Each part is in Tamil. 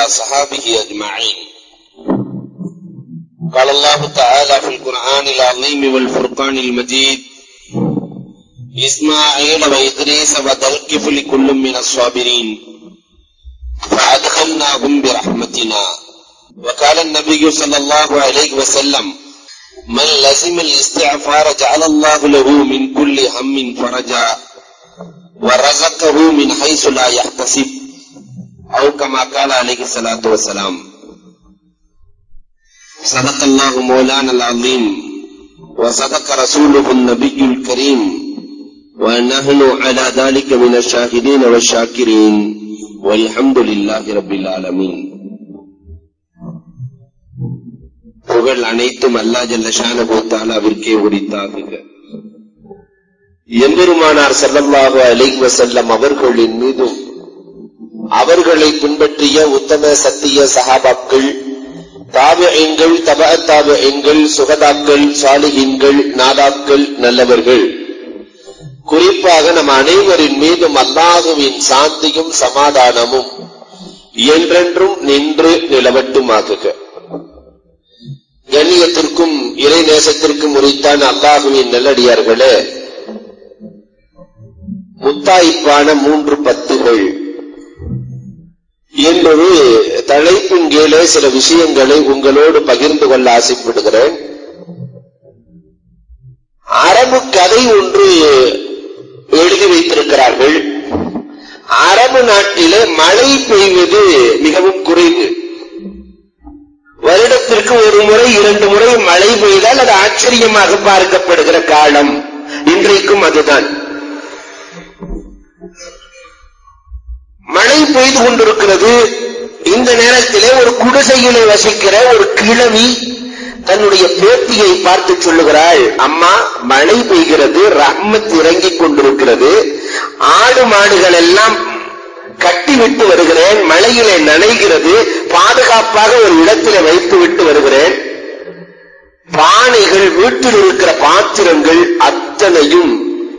وأصحابه أجمعين قال الله تعالى في القرآن العظيم والفرقان المجيد إسماعيل وإدريس وذا الكفل كل من الصابرين فأدخلناهم برحمتنا وقال النبي صلى الله عليه وسلم من لزم الاستعفار جعل الله له من كل هم فرجا ورزقه من حيث لا يحتسب أو كما قال عليه الصلاة والسلام صدق الله مولانا العظيم وصدق رسوله النبي الكريم ونحن على ذلك من الشاهدين والشاكرين والحمد لله رب العالمين புகழ் அனைத்தும் அல்லா ஜல்லஷானபு தாலாவிற்கே உரித்தாகுக எம்பெருமானார் ஸல்லல்லாஹு அலைஹி வஸல்லம் அவர்களின் மீதும் அவர்களை பின்பற்றிய உத்தம சத்திய சஹாபாக்கள் தாபியங்கள் தப தாபியங்கள் சுகதாக்கள் சாலிகின்கள் நாதாக்கள் நல்லவர்கள் குறிப்பாக நம் அனைவரின் மீதும் அல்லாஹுவின் சாந்தியும் சமாதானமும் என்றென்றும் நின்று நிலவட்டுமாகுக கண்ணியத்திற்கும் இறை நேசத்திற்கும் உரித்தான் அல்லாஹுவின் நல்லடியார்களே முத்தாய்ப்பான மூன்று பத்துகள் என்பது தலைப்பின் கீழே சில விஷயங்களை உங்களோடு பகிர்ந்து கொள்ள ஆசைப்படுகிறேன் அரபு கதை ஒன்று எழுதி வைத்திருக்கிறார்கள் அரபு நாட்டிலே மழை பெய்வது மிகவும் குறைவு வருடத்திற்கு ஒரு முறை இரண்டு முறை மழை பெய்தால் அது ஆச்சரியமாக பார்க்கப்படுகிற காலம் இன்றைக்கும் அதுதான் மழை பெய்து கொண்டிருக்கிறது இந்த நேரத்திலே ஒரு குடிசையிலே வசிக்கிற ஒரு கிழவி தன்னுடைய பேத்தியை பார்த்து சொல்லுகிறாள் அம்மா மழை பெய்கிறது ரஹ்மத் இறங்கிக் கொண்டிருக்கிறது ஆடு மாடுகள் எல்லாம் கட்டிவிட்டு வருகிறேன் மழையிலே நனைகிறது பாதுகாப்பாக ஒரு இடத்திலே வைத்து விட்டு வருகிறேன் பானைகள் வீட்டில் இருக்கிற பாத்திரங்கள் அத்தனையும்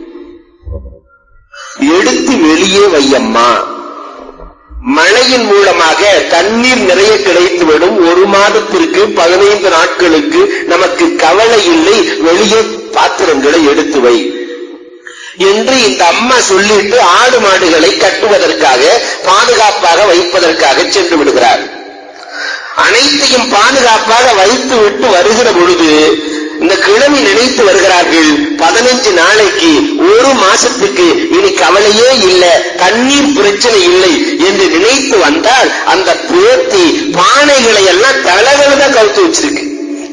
எடுத்து வெளியே வையம்மா மழையின் மூலமாக தண்ணீர் நிறைய கிடைத்துவிடும் ஒரு மாதத்திற்கு பதினைந்து நாட்களுக்கு நமக்கு கவலை இல்லை வெளியே பாத்திரங்களை எடுத்து வை என்று இந்த அம்மா சொல்லிட்டு ஆடு மாடுகளை கட்டுவதற்காக பாதுகாப்பாக வைப்பதற்காக சென்று விடுகிறார் அனைத்தையும் பாதுகாப்பாக வைத்து விட்டு வருகிற பொழுது இந்த கிழமை நினைத்து வருகிறார்கள் பதினஞ்சு நாளைக்கு ஒரு மாசத்துக்கு இனி கவலையே இல்லை தண்ணீர் பிரச்சனை இல்லை என்று நினைத்து வந்தால் அந்த பேத்தி பானைகளை எல்லாம் தலைகளை தான் கவுத்து வச்சிருக்கு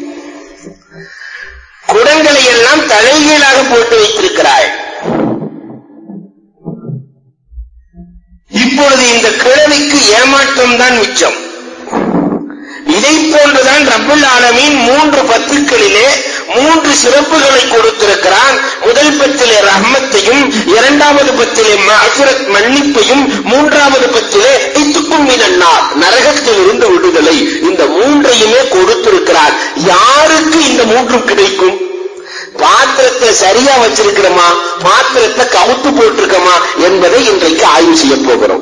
குடங்களை எல்லாம் தலைகீழாக போட்டு வைத்திருக்கிறாள் இப்பொழுது இந்த கிழவிக்கு ஏமாற்றம் தான் மிச்சம் இதை போன்றுதான் ரப்புல் ஆலமீன் மூன்று பத்துக்களிலே மூன்று சிறப்புகளை கொடுத்திருக்கிறான் முதல் பத்திலே ரஹ்மத்தையும் இரண்டாவது பத்திலே மஃபிரத் மன்னிப்பையும் மூன்றாவது பத்திலே இத்துக்கும் மினன்னார் நரகத்தில் இருந்து விடுதலை இந்த மூன்றையுமே கொடுத்திருக்கிறார் யாருக்கு இந்த மூன்றும் கிடைக்கும் பாத்திரத்தை சரியா வச்சிருக்கிறோமா பாத்திரத்தை கவுத்து போட்டிருக்கோமா என்பதை இன்றைக்கு ஆய்வு செய்ய போகிறோம்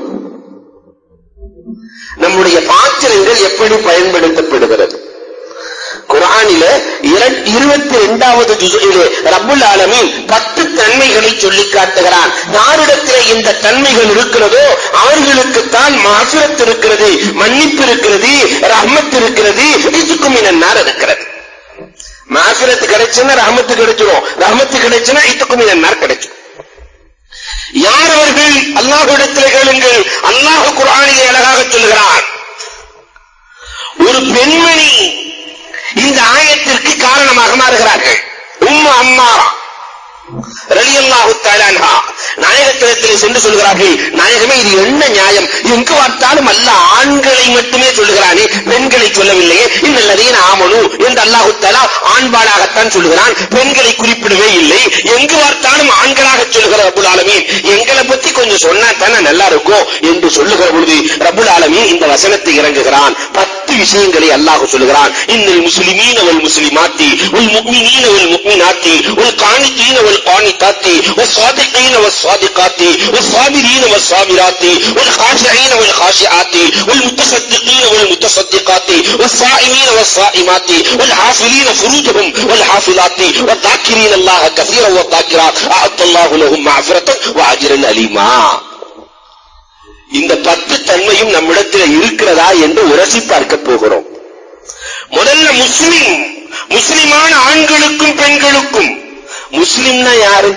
நம்முடைய பாத்திரங்கள் எப்படி பயன்படுத்தப்படுகிறது குரானில இருபத்தி இரண்டாவது ஜுசிலே ரப்புல் ஆலமீன் பத்து தன்மைகளை சொல்லி காட்டுகிறான் யாரிடத்திலே இந்த தன்மைகள் இருக்கிறதோ அவர்களுக்குத்தான் மாசுரத்து இருக்கிறது மன்னிப்பு இருக்கிறது ரஹ்மத் இருக்கிறது இதுக்கும் இன்னார் இருக்கிறது மாசுரத்து கிடைச்சுன்னா ரஹமத்து கிடைச்சிடும் ரஹமத்து கிடைச்சுன்னா இதுக்கும் இன்னார் கிடைச்சிடும் யார் அவர்கள் அல்லாஹ்விடத்தில் கேளுங்கள் அல்லாஹ் குரானிலே அழகாக சொல்கிறான் ஒரு பெண்மணி இந்த ஆயத்திற்கு காரணமாக மாறுகிறார்கள் உம்ம அம்மா ரலியல்லாஹு தஆலா நாயகத்திடத்தில் சென்று சொல்கிறார்கள் நாயகமே இது என்ன நியாயம் எங்கு பார்த்தாலும் அல்ல ஆண்களை மட்டுமே சொல்லுகிறானே பெண்களை சொல்லவில்லையே இன்னல்லதீன ஆமனு என்று அல்லாஹு தஆலா ஆண்பாளாகத்தான் சொல்லுகிறான் பெண்களை குறிப்பிடவே இல்லை எங்கு பார்த்தாலும் ஆண்களாக சொல்லுகிற ரப்புல் ஆலமீன் எங்களை பத்தி கொஞ்சம் சொன்னா தானே நல்லா இருக்கும் என்று சொல்லுகிற பொழுது ரப்புல் ஆலமீன் இந்த வசனத்தை இறங்குகிறான் பத்து விஷயங்களை அல்லாஹ் சொல்லுகிறான் இன்னல் முஸ்லிமீன வல் முஸ்லிமாத்தி உல் முக்மினீன வல் முக்மினாத்தி உல் காணித்தீன வல் காணித்தாத்தி உல் சாதிகீன வல் சாதிகாத்தி உல் சாபிரீன வல் சாபிராத்தி உல் خاشعين والخاشعات والمتصدقين والمتصدقات والصائمين والصائمات والحافظين فروجهم والحافظات والذاكرين الله كثيرا والذاكرات أعد الله لهم معفرة وأجرا أليما இந்த பத்து தன்மையும் நம்மிடத்தில் இருக்கிறதா என்று உரசி பார்க்க போகிறோம் முதல்ல முஸ்லிம் முஸ்லிமான ஆண்களுக்கும் பெண்களுக்கும் முஸ்லிம்னா யாரு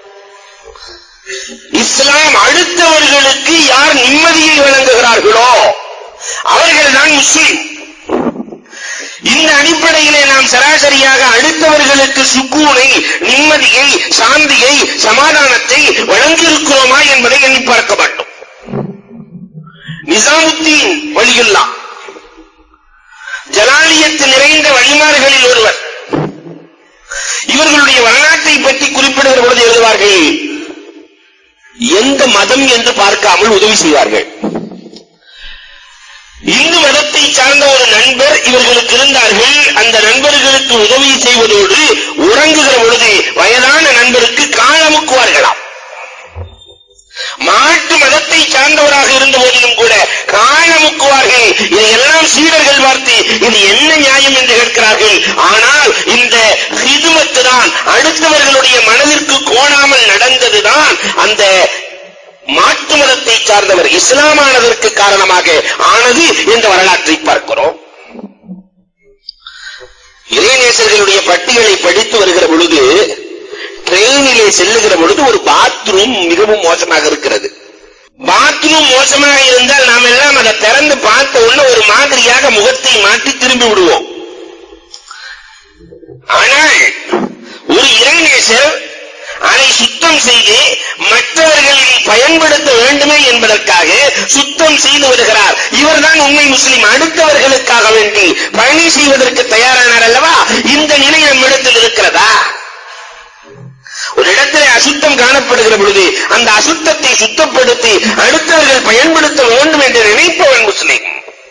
இஸ்லாம் அடுத்தவர்களுக்கு யார் நிம்மதியை வழங்குகிறார்களோ அவர்கள் தான் முஸ்லிம் இந்த அடிப்படையிலே நாம் சராசரியாக அடுத்தவர்களுக்கு சுக்கூனை நிம்மதியை சாந்தியை சமாதானத்தை வழங்கியிருக்கிறோமா என்பதை எண்ணி பார்க்க மாட்டோம் நிசாமுத்தீன் வழியுல்லா ஜலாலியத்து நிறைந்த வழிமாறுகளில் ஒருவர் இவர்களுடைய வரலாற்றை பற்றி குறிப்பிடுகிற பொழுது எழுதுவார்கள் எந்த மதம் என்று பார்க்காமல் உதவி செய்வார்கள் இந்து மதத்தை சார்ந்த ஒரு நண்பர் இவர்களுக்கு இருந்தார்கள் அந்த நண்பர்களுக்கு உதவி செய்வதோடு உறங்குகிற பொழுது வயதான நண்பருக்கு காலமுக்குவார்களாம் மாட்டு மதத்தை சார்ந்தவராக இருந்த போதிலும் கூட காலமுக்குவார்கள் இதையெல்லாம் சீடர்கள் பார்த்து இது என்ன நியாயம் என்று கேட்கிறார்கள் ஆனால் இந்த ஹிதுமத்து தான் அடுத்தவர்களுடைய மனதிற்கு கோணாமல் நடந்ததுதான் அந்த மாட்டு மதத்தை சார்ந்தவர் இஸ்லாமானதற்கு காரணமாக ஆனது என்ற வரலாற்றை பார்க்கிறோம் இறைநேசர்களுடைய பட்டியலை படித்து வருகிற பொழுது ட்ரெயினிலே செல்லுகிற பொழுது ஒரு பாத்ரூம் மிகவும் மோசமாக இருக்கிறது பாத்ரூம் மோசமாக இருந்தால் நாம் எல்லாம் அதை திறந்து பார்த்த உடனே ஒரு மாதிரியாக முகத்தை மாற்றி திரும்பி விடுவோம் ஆனால் ஒரு இறைநேசர் அதை சுத்தம் செய்து மற்றவர்களில் பயன்படுத்த வேண்டுமே என்பதற்காக சுத்தம் செய்து வருகிறார் இவர்தான் உண்மை முஸ்லிம் அடுத்தவர்களுக்காக வேண்டி பணி செய்வதற்கு தயாரானார் அல்லவா இந்த நிலை நம்மிடத்தில் இருக்கிறதா ஒரு இடத்திலே அசுத்தம் காணப்படுகிற பொழுது அந்த அசுத்தத்தை சுத்தப்படுத்தி அடுத்தவர்கள் பயன்படுத்த வேண்டும் என்று நினைப்பவன் முஸ்லிம்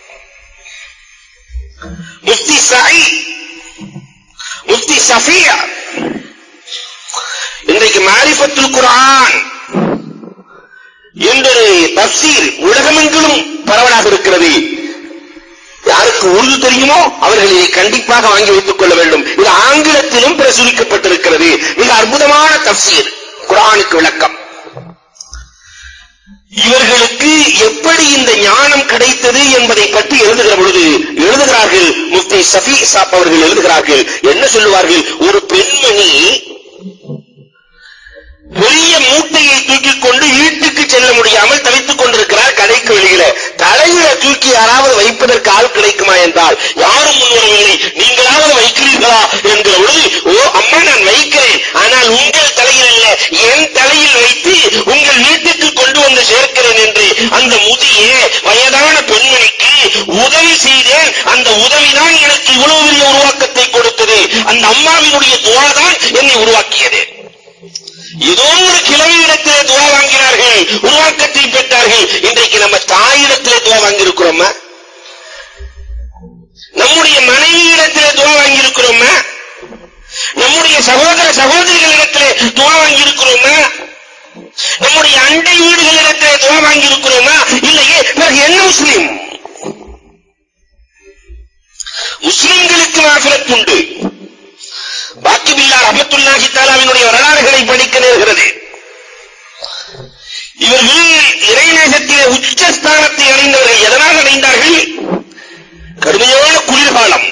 முஃப்தி சாய் முஃப்தி சஃபியா இன்றைக்கு மாரிஃபத்துல் குர்ஆன் என்றொரு தப்சீர் உலகமெங்கிலும் பரவலாக இருக்கிறது யாருக்கு உருது தெரியுமோ அவர்கள் இதை கண்டிப்பாக வாங்கி வைத்துக் கொள்ள வேண்டும் இது ஆங்கிலத்திலும் பிரசுரிக்கப்பட்டிருக்கிறது மிக அற்புதமான தப்சீர் குரானுக்கு விளக்கம் இவர்களுக்கு எப்படி இந்த ஞானம் கிடைத்தது என்பதை பற்றி எழுதுகிற பொழுது எழுதுகிறார்கள் முஃப்தி சஃபி சாப் அவர்கள் எழுதுகிறார்கள் என்ன சொல்லுவார்கள் ஒரு பெண்மணி பெரிய மூட்டையை தூக்கிக் கொண்டு வீட்டுக்கு செல்ல முடியாமல் தவித்துக் கொண்டிருக்கிறார் கடைக்கு வெளியில தலையில தூக்கி யாராவது வைப்பதற்கு ஆள் கிடைக்குமா என்றால் யாரும் முன்வரவில்லை நீங்களாவது வைக்கிறீர்களா என்கிற பொழுது ஓ அம்மா நான் வைக்கிறேன் ஆனால் உங்கள் தலையில் அல்ல என் தலையில் வைத்து உங்கள் வீட்டுக்கு கொண்டு வந்து சேர்க்கிறேன் என்று அந்த முதிய வயதான பெண்மணிக்கு உதவி செய்தேன் அந்த உதவிதான் எனக்கு இவ்வளவு பெரிய உருவாக்கத்தை கொடுத்தது அந்த அம்மாவினுடைய துவா தான் என்னை உருவாக்கியது ஏதோ ஒரு கிழமையிடத்திலே துவா வாங்கினார்கள் உருவாக்கத்தை பெற்றார்கள் இன்றைக்கு நம்ம தாயிடத்திலே துவா வாங்கியிருக்கிறோமா நம்முடைய மனைவியிடத்திலே துவா வாங்கியிருக்கிறோமா நம்முடைய சகோதர சகோதரிகளிடத்திலே துவா வாங்கியிருக்கிறோமா நம்முடைய அண்டை வீடுகளிடத்திலே துவா வாங்கியிருக்கிறோமா இல்லையே பிறகு என்ன முஸ்லீம் முஸ்லிம்களுக்கு மாஃபிரத் உண்டு பாக்கி பில்லா ரஹமத்துல்லாஹி தாலாவினுடைய வரலாறுகளை படிக்க நேர்கிறது இவர்கள் இறைநேசத்திலே உச்சஸ்தானத்தை அடைந்தவர்கள் எதனால் அடைந்தார்கள் கடுமையான குளிர்காலம்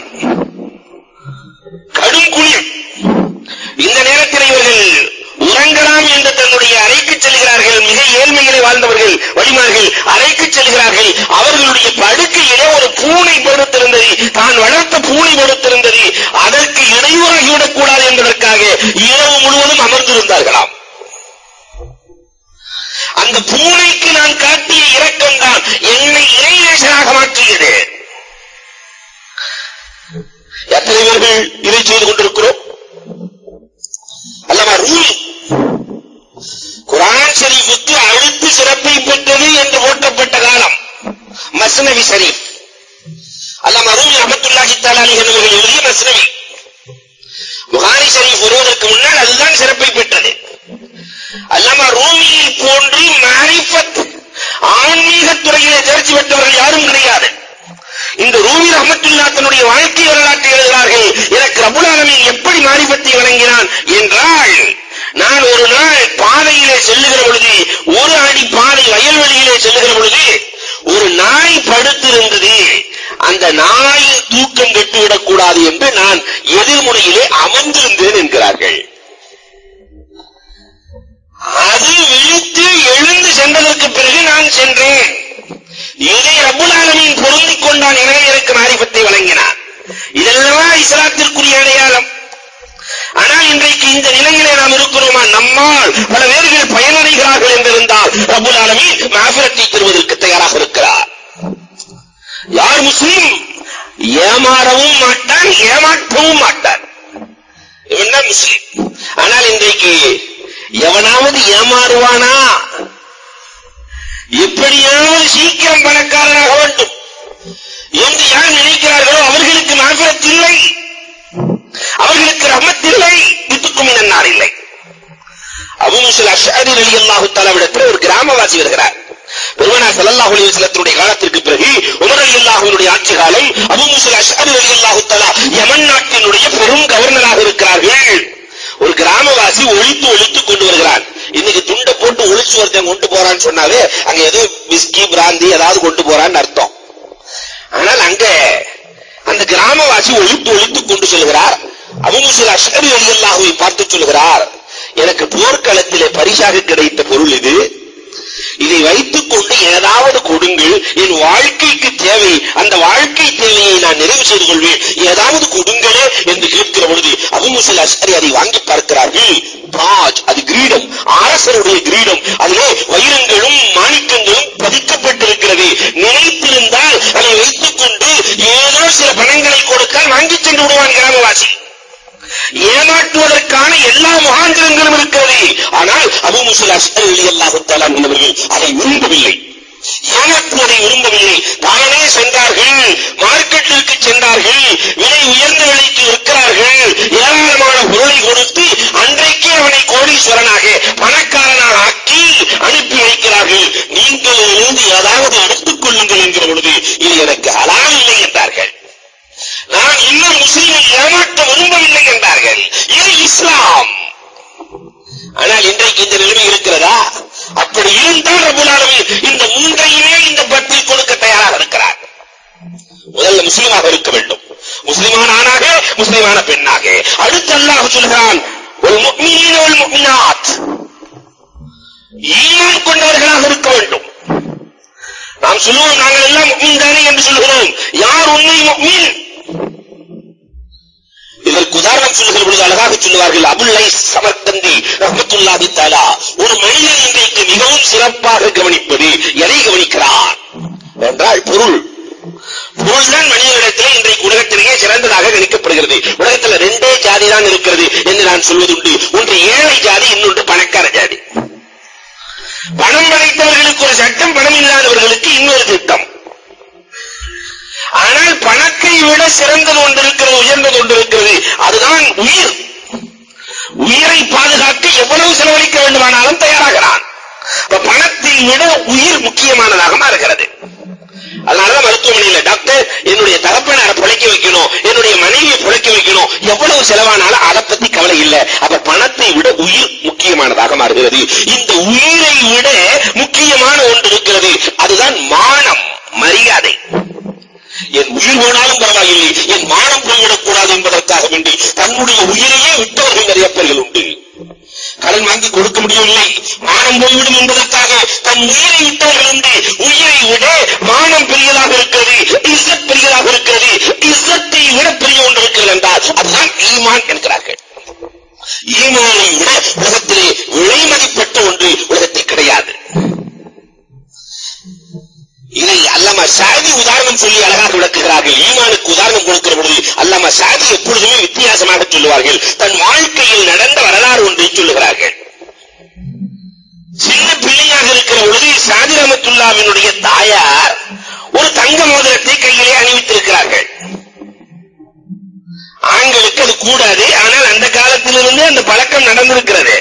கடும் குளிர் இந்த நேரத்தில் இவர்கள் உறங்கலாம் என்று தன்னுடைய அறைக்கு செல்கிறார்கள் மிக ஏழ்மையிலே வாழ்ந்தவர்கள் வழிமார்கள் அறைக்கு செல்கிறார்கள் அவர்களுடைய படுக்கையிலே ஒரு பூனை படுத்திருந்தது தான் வளர்த்த பூனை படுத்திருந்தது அதற்கு இடையூறாகிவிடக் கூடாது என்பதற்காக இரவு முழுவதும் அமர்ந்திருந்தார்களாம் அந்த பூனைக்கு நான் காட்டிய இரக்கம் தான் என்னை இறைநேசனாக மாற்றியது எத்தனை பேர்கள் இதை செய்து கொண்டிருக்கிறோம் அல்லவா ரூமி குரான் ஷரீஃபுக்கு அடுத்து சிறப்பை பெற்றது என்று போற்றப்பட்ட காலம் மஸ்னவி ஷரீஃப் அல்லாம ரூமி அஹமத்துல்லாஹி தஆலா என்பவர்கள் எழுதிய மஸ்னவி புகாரி ஷரீஃப் வருவதற்கு முன்னால் அதுதான் சிறப்பை பெற்றது அல்லாம ரூமியை போன்று மாரிஃபத் ஆன்மீக துறையிலே தேர்ச்சி பெற்றவர்கள் யாரும் கிடையாது ரஹமத்துல்லா தன்னுடைய வாழ்க்கை வரலாற்றை எழுதுகிறார்கள் எனக்கு ரபுல் ஆலமீன் எப்படி மாரிபத்தை வழங்கினான் என்றால் நான் ஒரு நாள் பாதையிலே செல்லுகிற பொழுது ஒரு அடி பாதை வயல்வெளியிலே செல்லுகிற பொழுது ஒரு நாய் படுத்திருந்தது அந்த நாய் தூக்கம் கெட்டுவிடக் கூடாது என்று நான் எதிர்முனையிலே அமர்ந்திருந்தேன் என்கிறார்கள் அது விழித்து எழுந்து சென்றதற்கு பிறகு நான் சென்றேன் இதை ரப்புல் ஆலமீன் பொருந்திக் கொண்டான் எனவே எனக்கு மாரிபத்தை வழங்கினான் இதெல்லாம் இஸ்லாத்திற்குரிய அடையாளம் ஆனால் இன்றைக்கு இந்த நிலையிலே நாம் இருக்கிறோமா நம்மால் பல பேர்கள் பயனடைகிறார்கள் என்றிருந்தால் ரப்புல் ஆலமீன் மாஃபிரத்தை தருவதற்கு தயாராக இருக்கிறார் யார் முஸ்லிம் ஏமாறவும் மாட்டான் ஏமாற்றவும் மாட்டான் இவன் தான் முஸ்லிம் ஆனால் இன்றைக்கு எவனாவது ஏமாறுவானா எப்படியாவது சீக்கிரம் பணக்காரனாக வேண்டும் என்று யார் நினைக்கிறார்களோ அவர்களுக்கு மாஃபிரத் இல்லை அவர்களுக்கு ரஹ்மத் இல்லை வித்துக்கும் இன்னார் இல்லை அபு முசல் அஷ்அரி ரலியல்லாஹு தஆலா விடத்தில் ஒரு கிராமவாசி வருகிறார் பெருமானார் ஸல்லல்லாஹு அலைஹி வஸல்லத்துடைய காலத்திற்கு பிறகு உமர் ரலியல்லாஹுவினுடைய ஆட்சி காலம் அபு முசல் அஷ்அரி ரலியல்லாஹு தஆலா யமன் நாட்டினுடைய பெரும் கவர்னராக இருக்கிறார்கள் ஒரு கிராமவாசி ஒழித்து ஒழித்து கொண்டு வருகிறார் இன்னைக்கு துண்டை போட்டு ஒழிச்சு ஒருத்தன் கொண்டு போறான்னு சொன்னாலே அங்க ஏதோ விஸ்கி பிராந்தி ஏதாவது கொண்டு போறான்னு அர்த்தம் ஆனால் அங்க அந்த கிராமவாசி ஒழித்து ஒழித்து கொண்டு செல்கிறார் அபுமுசில் அஷ்அரி அலியல்லாஹுவை பார்த்து சொல்கிறார் எனக்கு போர்க்களத்திலே பரிசாக கிடைத்த பொருள் இது இதை வைத்துக் கொண்டு ஏதாவது கொடுங்கள் என் வாழ்க்கைக்கு தேவை அந்த வாழ்க்கை தேவையை நான் நிறைவு செய்து கொள்வேன் ஏதாவது கொடுங்களே என்று கேட்கிற பொழுது அபுமுசல் அஷ்அரி அதை வாங்கி பார்க்கிறார்கள் தாஜ் அது கிரீடம் அரசருடைய கிரீடம் அதிலே வைரங்களும் மாணிக்கங்களும் பதிக்கப்பட்டிருக்கிறது நினைத்திருந்தால் அதை வைத்துக் கொண்டு ஏதோ சில பணங்களை கொடுத்தால் வாங்கி சென்று விடுவான் கிராமவாசி ஏமாற்றுவதற்கான எல்லா முகாந்திரங்களும் இருக்கிறது ஆனால் அபு முசல் அஸ்கர் அலி அல்லாஹு அவர்கள் அதை விரும்பவில்லை ஏமாற்றுவதை விரும்பவில்லை தானே சென்றார்கள் மார்க்கெட்டிற்கு சென்றார்கள் விலை உயர்ந்த விலைக்கு விற்கிறார்கள் ஏராளமான பொருளை கொடுத்து அன்றைக்கே அவனை கோடீஸ்வரனாக பணக்காரனாக ஆக்கி அனுப்பி வைக்கிறார்கள் நீங்கள் இருந்து ஏதாவது எடுத்துக் கொள்ளுங்கள் என்கிற பொழுது இது எனக்கு ஹலால் இல்லை என்றார்கள் நான் இன்னும் முஸ்லிமை ஏமாற்ற விரும்பவில்லை என்றார்கள் இது இஸ்லாம் ஆனால் இன்றைக்கு இந்த நிலைமை இருக்கிறதா அப்படி இருந்தால் ரபுல் ஆலமீன் இந்த மூன்றையுமே இந்த பத்தில் கொடுக்க தயாராக இருக்கிறார் முதல்ல முஸ்லிமாக இருக்க வேண்டும் முஸ்லிமான ஆணாக முஸ்லிமான பெண்ணாக அடுத்து அல்லாஹ் சொல்கிறான் ஒரு முக்மீன ஒரு முக்மினாத் ஈமான் கொண்டவர்களாக இருக்க வேண்டும் நாம் சொல்லுவோம் நாங்கள் எல்லாம் முக்மீன் தானே என்று சொல்கிறோம் யார் உண்மை முக்மீன் இதற்கு உதாரணம் சொல்லுகிற பொழுது அழகாக சொல்லுவார்கள் அபுல்லை சமர்த்தந்தி ரஹமத்துல்லாஹி தாலா ஒரு மனிதன் இன்றைக்கு மிகவும் சிறப்பாக கவனிப்பது எதை கவனிக்கிறான் என்றால் பொருள் பொருள்தான் மனிதனிடத்திலே இன்றைக்கு உலகத்திலேயே சிறந்ததாக கணிக்கப்படுகிறது உலகத்தில் ரெண்டே ஜாதி தான் இருக்கிறது என்று நான் சொல்வதுண்டு ஒன்று ஏழை ஜாதி இன்னொன்று பணக்கார ஜாதி பணம் படைத்தவர்களுக்கு ஒரு சட்டம் பணம் இல்லாதவர்களுக்கு இன்னொரு திட்டம் ஆனால் பணத்தை விட சிறந்தது ஒன்று இருக்கிறது உயர்ந்தது ஒன்று இருக்கிறது அதுதான் உயிர் உயிரை பாதுகாக்க எவ்வளவு செலவழிக்க வேண்டுமானாலும் தயாராகிறான் அப்ப பணத்தை விட உயிர் முக்கியமானதாக மாறுகிறது அதனாலதான் மருத்துவமனையில டாக்டர் என்னுடைய தகப்பனாரை பிழைக்க வைக்கணும் என்னுடைய மனைவியை பிழைக்க வைக்கணும் எவ்வளவு செலவானாலும் அதை பத்தி கவலை இல்லை அப்ப பணத்தை விட உயிர் முக்கியமானதாக மாறுகிறது இந்த உயிரை விட முக்கியமான ஒன்று இருக்கிறது அதுதான் மானம் மரியாதை என் உயிர் போனாலும் பரவாயில்லை என் மானம் போய்விடக் கூடாது என்பதற்காக வேண்டி தன்னுடைய உயிரையே விட்டவர்கள் நிறைய பேர்கள் உண்டு கடன் வாங்கி கொடுக்க முடியவில்லை மானம் போய்விடும் என்பதற்காக தன் உயிரை விட்டவர்கள் உண்டு உயிரை விட மானம் பெரியதாக இருக்கிறது இஸ்ஸத் பெரியதாக இருக்கிறது இஸ்ஸத்தை விட பெரிய ஒன்று இருக்கிறது என்றால் அதுதான் ஈமான் என்கிறார்கள் ஈமானை விட உலகத்திலே விலை மதிப்பட்ட ஒன்று உலகத்தில் கிடையாது இதை அல்லாமா சாதி உதாரணம் சொல்லி அழகாக விளக்குகிறார்கள் ஈமானுக்கு உதாரணம் கொடுக்கிற பொழுது அல்லாமா சாதி எப்பொழுதுமே வித்தியாசமாக சொல்லுவார்கள் தன் வாழ்க்கையில் நடந்த வரலாறு ஒன்றை சொல்லுகிறார்கள் சின்ன பிள்ளையாக இருக்கிற பொழுது சாதி ரமத்துல்லாவினுடைய தாயார் ஒரு தங்க மோதிரத்தை கையிலே அணிவித்திருக்கிறார்கள் ஆண்களுக்கு அது கூடாது ஆனால் அந்த காலத்திலிருந்து அந்த பழக்கம் நடந்திருக்கிறது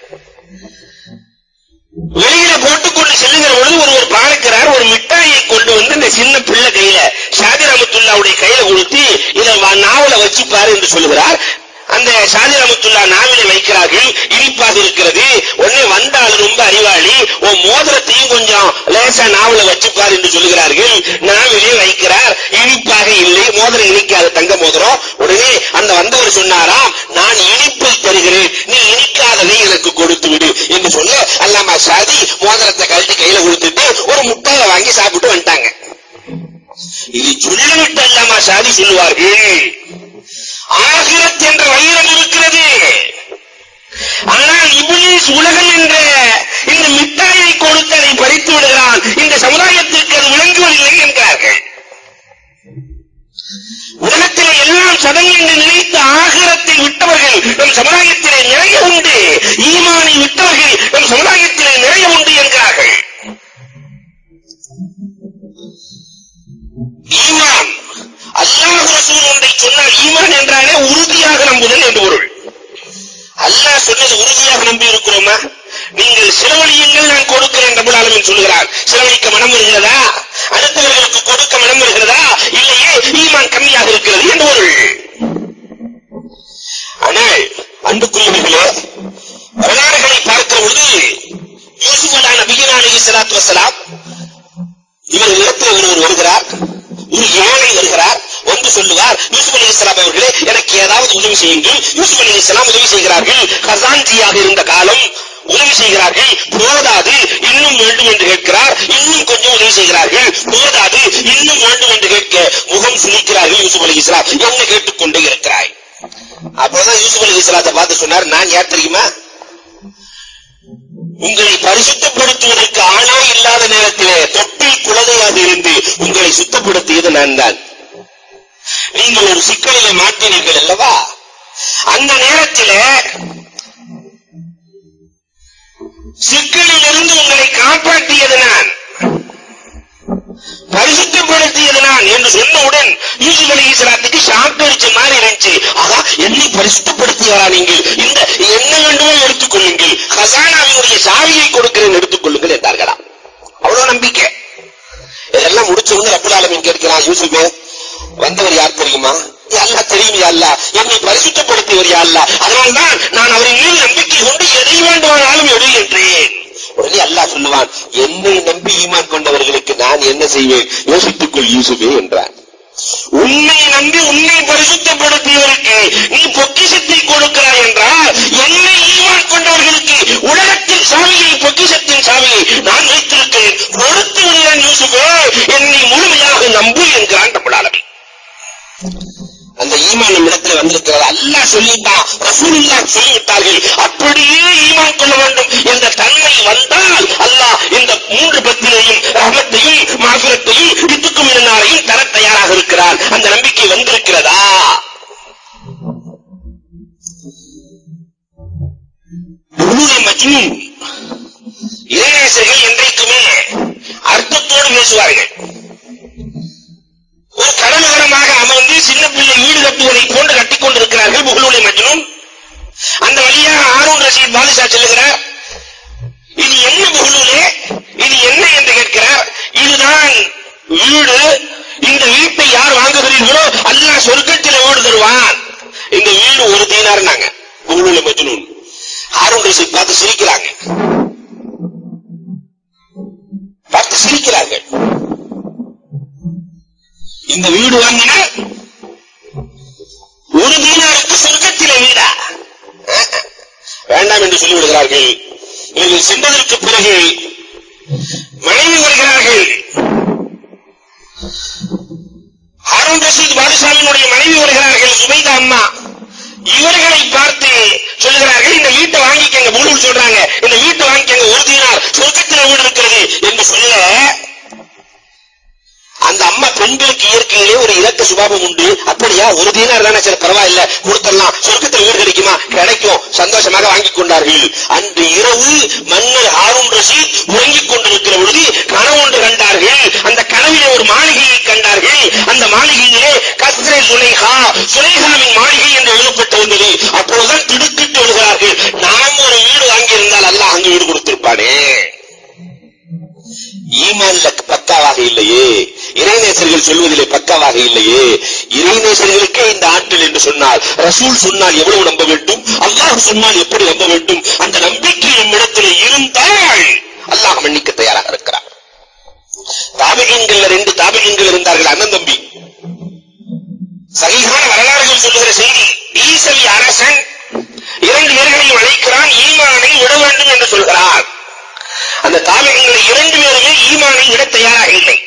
வெளியில போட்டுக்கொண்டு செல்லுகிற பொழுது ஒருவர் பார்க்கிறார் ஒரு மிட்டாயை கொண்டு வந்து இந்த சின்ன பிள்ளை கையில ஷாதி ரமத்துல்லா ரஹமத்துல்லாவுடைய கையில கொடுத்து இதை வ- நாவல வச்சு பாரு என்று சொல்லுகிறார் அந்த ஷாதி ரஹமத்துல்லா நாவிலே வைக்கிறார்கள் இனிப்பாக இருக்கிறது உடனே வந்த ஆளு ரொம்ப அறிவாளி உன் மோதிரத்தையும் கொஞ்சம் லேசா நாவல வச்சு பாரு என்று சொல்லுகிறார்கள் நாவிலே வைக்கிறார் இனிப்பாக இல்லை மோதிரம் இனிக்காத தங்க மோதிரம் உடனே அந்த வந்தவர் சொன்னாராம் நான் இனிப்பை தருகிறேன் நீ இனிக்காததை எனக்கு கொடுத்து விடு என்று சொல்ல அல்லாமா ஷாதி மோதிரத்தை கழட்டி கையில கொடுத்துட்டு ஒரு முட்டையை வாங்கி சாப்பிட்டு வந்துட்டாங்க இது சொல்லிவிட்டு அல்லாமா ஷாதி சொல்லுவார்கள் ஆகிரத் என்ற வைரம் இருக்கிறது ஆனால் இப்லீஸ் உலகம் என்ற இந்த மிட்டாயை கொடுத்து அதை பறித்து விடுகிறான் இந்த சமுதாயத்திற்கு அது விளங்குவதில்லை என்கிறார்கள் உலகத்திலே எல்லாம் சதம் என்று நினைத்த ஆகிரத்தை விட்டவர்கள் நம் சமுதாயத்திலே நிறைய உண்டு ஈமானை விட்டவர்கள் நம் சமுதாயத்திலே நிறைய உண்டு என்கிறார்கள் ஈமான் அல்லாஹ் ரசூல் ஒன்றை சொன்னால் ஈமான் என்றாலே உறுதியாக நம்புதல் என்று பொருள் அல்லாஹ் சொன்னது உறுதியாக நம்பி இருக்கிறோமா நீங்கள் செலவழியுங்கள் நான் கொடுக்கிறேன் ரபுல் ஆலமீன் சொல்கிறார் செலவழிக்க மனம் வருகிறதா அடுத்தவர்களுக்கு கொடுக்க மனம் வருகிறதா இல்லையே ஈமான் கம்மியாக இருக்கிறது என்று பொருள் ஆனால் அன்புக்குரியவர்களே வரலாறுகளை பார்க்கிற பொழுது யூசுப் அலா நபியினா அலைஹி ஸலாத்து வஸலாம் இவர் இடத்தில் ஒருவர் வருகிறார் ஒரு ஏழை வருகிறார் வந்து சொல்லுவார் யூசுப் அலி இஸ்லாம் அவர்களே எனக்கு ஏதாவது உதவி செய்யுங்கள் யூசுப் அலி இஸ்லாம் உதவி செய்கிறார்கள் கசான்ஜியாக இருந்த காலம் உதவி செய்கிறார்கள் போதாது இன்னும் வேண்டும் என்று கேட்கிறார் இன்னும் கொஞ்சம் உதவி செய்கிறார்கள் போதாது இன்னும் வேண்டும் என்று கேட்க முகம் சுழிக்கிறார்கள் யூசுப் அலி இஸ்லாம் என்ன கேட்டுக்கொண்டே இருக்கிறாய் அப்பதான் யூசுப் அலி இஸ்லாத்தை பார்த்து சொன்னார் நான் யார் தெரியுமா உங்களை பரிசுத்தப்படுத்துவதற்கு ஆளே இல்லாத நேரத்திலே தொட்டில் குழந்தையாக இருந்து உங்களை சுத்தப்படுத்தியது நான் தான் நீங்கள் ஒரு சிக்கலிலே மாட்டினீர்கள் அல்லவா அந்த நேரத்திலே சிக்கலில் இருந்து உங்களை காப்பாற்றியது நான் பரிசுத்தப்படுத்தியது நான் என்று சொன்னவுடன் யூசுப் அலி இஸ்லாத்துக்கு ஷாக் அடிச்ச மாதிரி இருந்துச்சு ஆகா என்னை பரிசுத்தப்படுத்தியவரா நீங்கள் இந்த என்ன வேண்டுமோ எடுத்துக் கொள்ளுங்கள் ஹசானாவினுடைய சாவியை கொடுக்கிறேன் எடுத்துக் கொள்ளுங்கள் என்றார்களாம் அவ்வளவு நம்பிக்கை இதெல்லாம் முடிச்ச உடனே ரப்புல் ஆலமீன் கேட்கிறான் யூசுஃபே வந்தவர் யார் தெரியுமா யா அல்லாஹ் தெரியும் யா அல்லாஹ் என்னை பரிசுத்தப்படுத்தியவர் யா அல்லாஹ் அதனால்தான் நான் அவரின் மீது நம்பிக்கை கொண்டு எதை வேண்டுமானாலும் எடு என்றேன் உடனே அல்லாஹ் சொல்லுவான் என்னை நம்பி ஈமான் கொண்டவர்களுக்கு நான் என்ன செய்வேன் யோசித்துக்கொள் யூசுஃபே என்றான் உன்னை நம்பி உன்னை பரிசுத்தப்படுத்தியவருக்கு நீ பொக்கிஷத்தை கொடுக்கிறாய் என்றால் என்னை ஈமான் கொண்டவர்களுக்கு உலகத்தின் சாவியை பொக்கிஷத்தின் சாவியை நான் வைத்திருக்கிறேன் கொடுத்து விடுகிறேன் யூசுஃபே என்னை முழுமையாக நம்பு என்கிறான் ரப்பல் ஆலமீன் அந்த ஈமான் நம்ம இடத்துல வந்திருக்கிறது அல்லாஹ் சொல்லிட்டான் ரசூலுல்லாஹ் சொல்லிவிட்டார்கள் அப்படியே ஈமான் கொள்ள வேண்டும் என்ற தன்மை வந்தால் அல்லாஹ் இந்த மூன்று பத்திலையும் ரஹமத்தையும் மாசுரத்தையும் இத்துக்கும் இருந்தாரையும் தர தயாராக இருக்கிறான் அந்த நம்பிக்கை வந்திருக்கிறதா உருளை மஜ்னூன் இளைஞர்கள் என்றைக்குமே அர்த்தத்தோடு பேசுவார்கள் ஒரு கடலோரமாக அமர்ந்து சின்ன பிள்ளை வீடு கட்டுவதை போன்று கட்டிக் கொண்டிருக்கிறார்கள் புகழுடைய மஜ்னூன் அந்த வழியாக ஆரூன் ரஷீத் பாதுஷா செல்லுகிறார் இது என்ன புகழூலே இது என்ன என்று கேட்கிறார் இதுதான் வீடு இந்த வீட்டை யார் வாங்குகிறீர்களோ அல்லாஹ் சொர்க்கத்தில் வீடு தருவான் இந்த வீடு ஒரு தீனார்னாங்க புகழுடைய மஜ்னூன் ஆரூன் ரஷீத் பார்த்து சிரிக்கிறாங்க பார்த்து சிரிக்கிறார்கள் இந்த வீடு வாங்கினா ஒரு தீனாருக்கு சொர்க்கத்திலே வீடா வேண்டாம் என்று சொல்லிவிடுகிறார்கள் இவர்கள் சென்றதற்கு பிறகு மனைவி வருகிறார்கள் ஹாரூன் ரஷீத் பாதுஷாவினுடைய மனைவி வருகிறார்கள் சுபைதா அம்மா இவர்களை பார்த்து சொல்லுகிறார்கள் இந்த வீட்டை வாங்கிக்கங்க பூலூர் சொல்றாங்க இந்த வீட்டை வாங்கிக்கங்க ஒரு தீனார் சொர்க்கத்தில் வீடு இருக்கிறது என்று சொல்ல அந்த அம்மா பெண்களுக்கு இயற்கையிலே ஒரு இலக்க சுபாவம் உண்டு அப்படியா ஒரு தீனார் தானே சரி பரவாயில்ல கொடுத்துடலாம் சொர்க்கத்தில் வீடு கிடைக்குமா கிடைக்கும் சந்தோஷமாக வாங்கிக் கொண்டார்கள் அன்று இரவு மன்னர் ஹாரூன் ரஷீத் உறங்கிக் கொண்டிருக்கிற பொழுது கனவு ஒன்று கண்டார்கள் அந்த கனவிலே ஒரு மாளிகையை கண்டார்கள் அந்த மாளிகையிலே கஸ்ரே சுலைஹா சுலைஹாவின் மாளிகை என்று எழுதப்பட்டிருந்தது அப்பொழுதுதான் திடுக்கிட்டு எழுகிறார்கள் நாம் ஒரு வீடு வாங்கியிருந்தால் அல்லாஹ் அங்கு வீடு கொடுத்திருப்பானே ஈமான்ல பக்காவாக இல்லையே இறைநேசர்கள் சொல்வதிலே பக்காவாக இல்லையே இறைநேசர்களுக்கே இந்த ஆற்றல் என்று சொன்னால் ரசூல் சொன்னால் எவ்வளவு நம்ப வேண்டும் அல்லாஹ் சொன்னால் எப்படி நம்ப வேண்டும் அந்த நம்பிக்கை நம்மிடத்தில் இருந்தால் அல்லாஹ் மன்னிக்க தயாராக இருக்கிறார் தாபகங்கள் ரெண்டு தாபகங்கள் இருந்தார்கள் அண்ணன் தம்பி சகிகான வரலாறுகள் சொல்லுகிற செய்தி ஈசவி அரசன் இரண்டு பேர்களையும் அழைக்கிறான் ஈமானை விட வேண்டும் என்று சொல்கிறார் அந்த தாபகங்களை இரண்டு பேருமே ஈமானை விட தயாராக இல்லை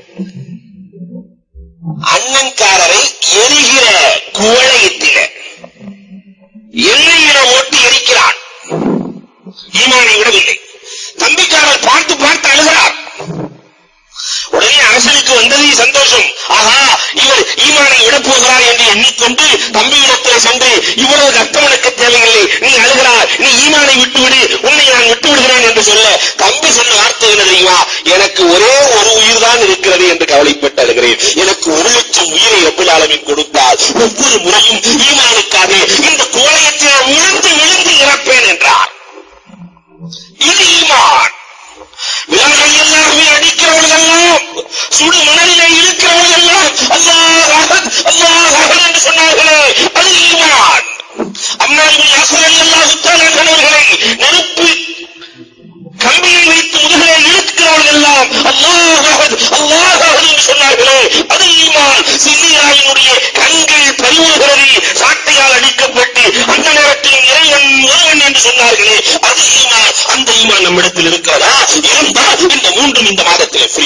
அண்ணன்காரரை எரிகிற குவளையத்தில எண்ணெயில ஓட்டி எரிக்கிறான் ஈமானை விடவில்லை தம்பிக்காரர் பார்த்து பார்த்து அழுகிறார் உடனே அரசனுக்கு வந்தது சந்தோஷம் ஆஹா இவர் ஈமானை விடப் போகிறார் என்று எண்ணிக்கொண்டு தம்பியிடத்தில் சென்று இவ்வளவு கஷ்டம் எனக்கு தேவையில்லை நீ அழுகிறார் நீ ஈமானை விட்டுவிடு உன்னை நான் விட்டு விடுகிறேன் என்று சொல்ல தம்பி சொன்ன வார்த்தை என்ன தெரியுமா எனக்கு ஒரே ஒரு உயிர் தான் இருக்கிறது என்று கவலைப்பட்டு அழுகிறேன் எனக்கு ஒரு லட்சம் உயிரை ரப்புல் ஆலமீன் கொடுத்தால் ஒவ்வொரு முறையும் ஈமானுக்காக இந்த கோலயத்தில் விழுந்து விழுந்து இறப்பேன் என்றார் இது ஈமான் விலங்குகள் எல்லாருமே அடிக்கிறவர்கள் எல்லாம் சுடு மணலிலே இருக்கிறவர்கள் எல்லாம் அல்லாஹ் அஹத் அல்லாஹ் அஹத் என்று சொன்னார்களே அது ஈமான் அம்மாவின் யாசர் அல்லாஹ் அவர்களை நெருப்பு கம்பியை வைத்து முதுகிலே இழுக்கிறவர்கள் எல்லாம் அல்லாஹ் அஹத் அல்லாஹ் அஹத் என்று சொன்னார்களே அது ஈமான் சின்னியாவினுடைய கண்கள் பறிவுகிறது சாட்டையால் அடிக்கப்பட்டு அந்த நேரத்தில் இறைவன் ஒருவன் என்று சொன்னார்களே அது ஈமான் அந்த ஈமான் நம்மிடத்தில் இருக்கிறதா இருந்தால் இந்த மூன்றும் இந்த மாதத்திலே ஃப்ரீ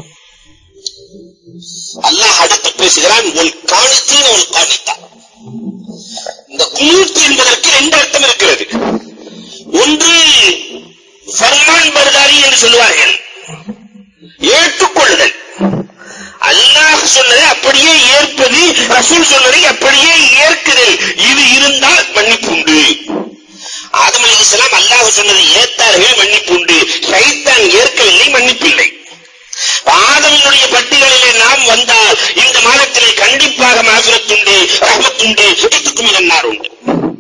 அல்லாஹ் அடுத்து பேசுகிறான் உள் காணித்தீன் உள் காணித்தா இந்த குனூத் என்பதற்கு ரெண்டு அர்த்தம் இருக்கிறது ஒன்று ஃபர்மான் பர்தாரி என்று சொல்லுவார்கள் ஏற்றுக்கொள்ளுதல் அல்லாஹ் சொன்னதை அப்படியே ஏற்பது ரசூல் சொன்னதை அப்படியே ஏற்குதல் இது இருந்தால் மன்னிப்பு உண்டு ஆதம் அலைஹிஸ்ஸலாம் அல்லாஹ் சொன்னதை ஏத்தார்கள் மன்னிப்பு உண்டு ஷைத்தான் ஏற்கவில்லை மன்னிப்பில்லை ஆதமினுடைய பட்டியலிலே நாம் வந்தால் இந்த மாதத்திலே கண்டிப்பாக மாசுரத்துண்டு ரஹமத்துண்டு இத்துக்கும் என்னார் உண்டு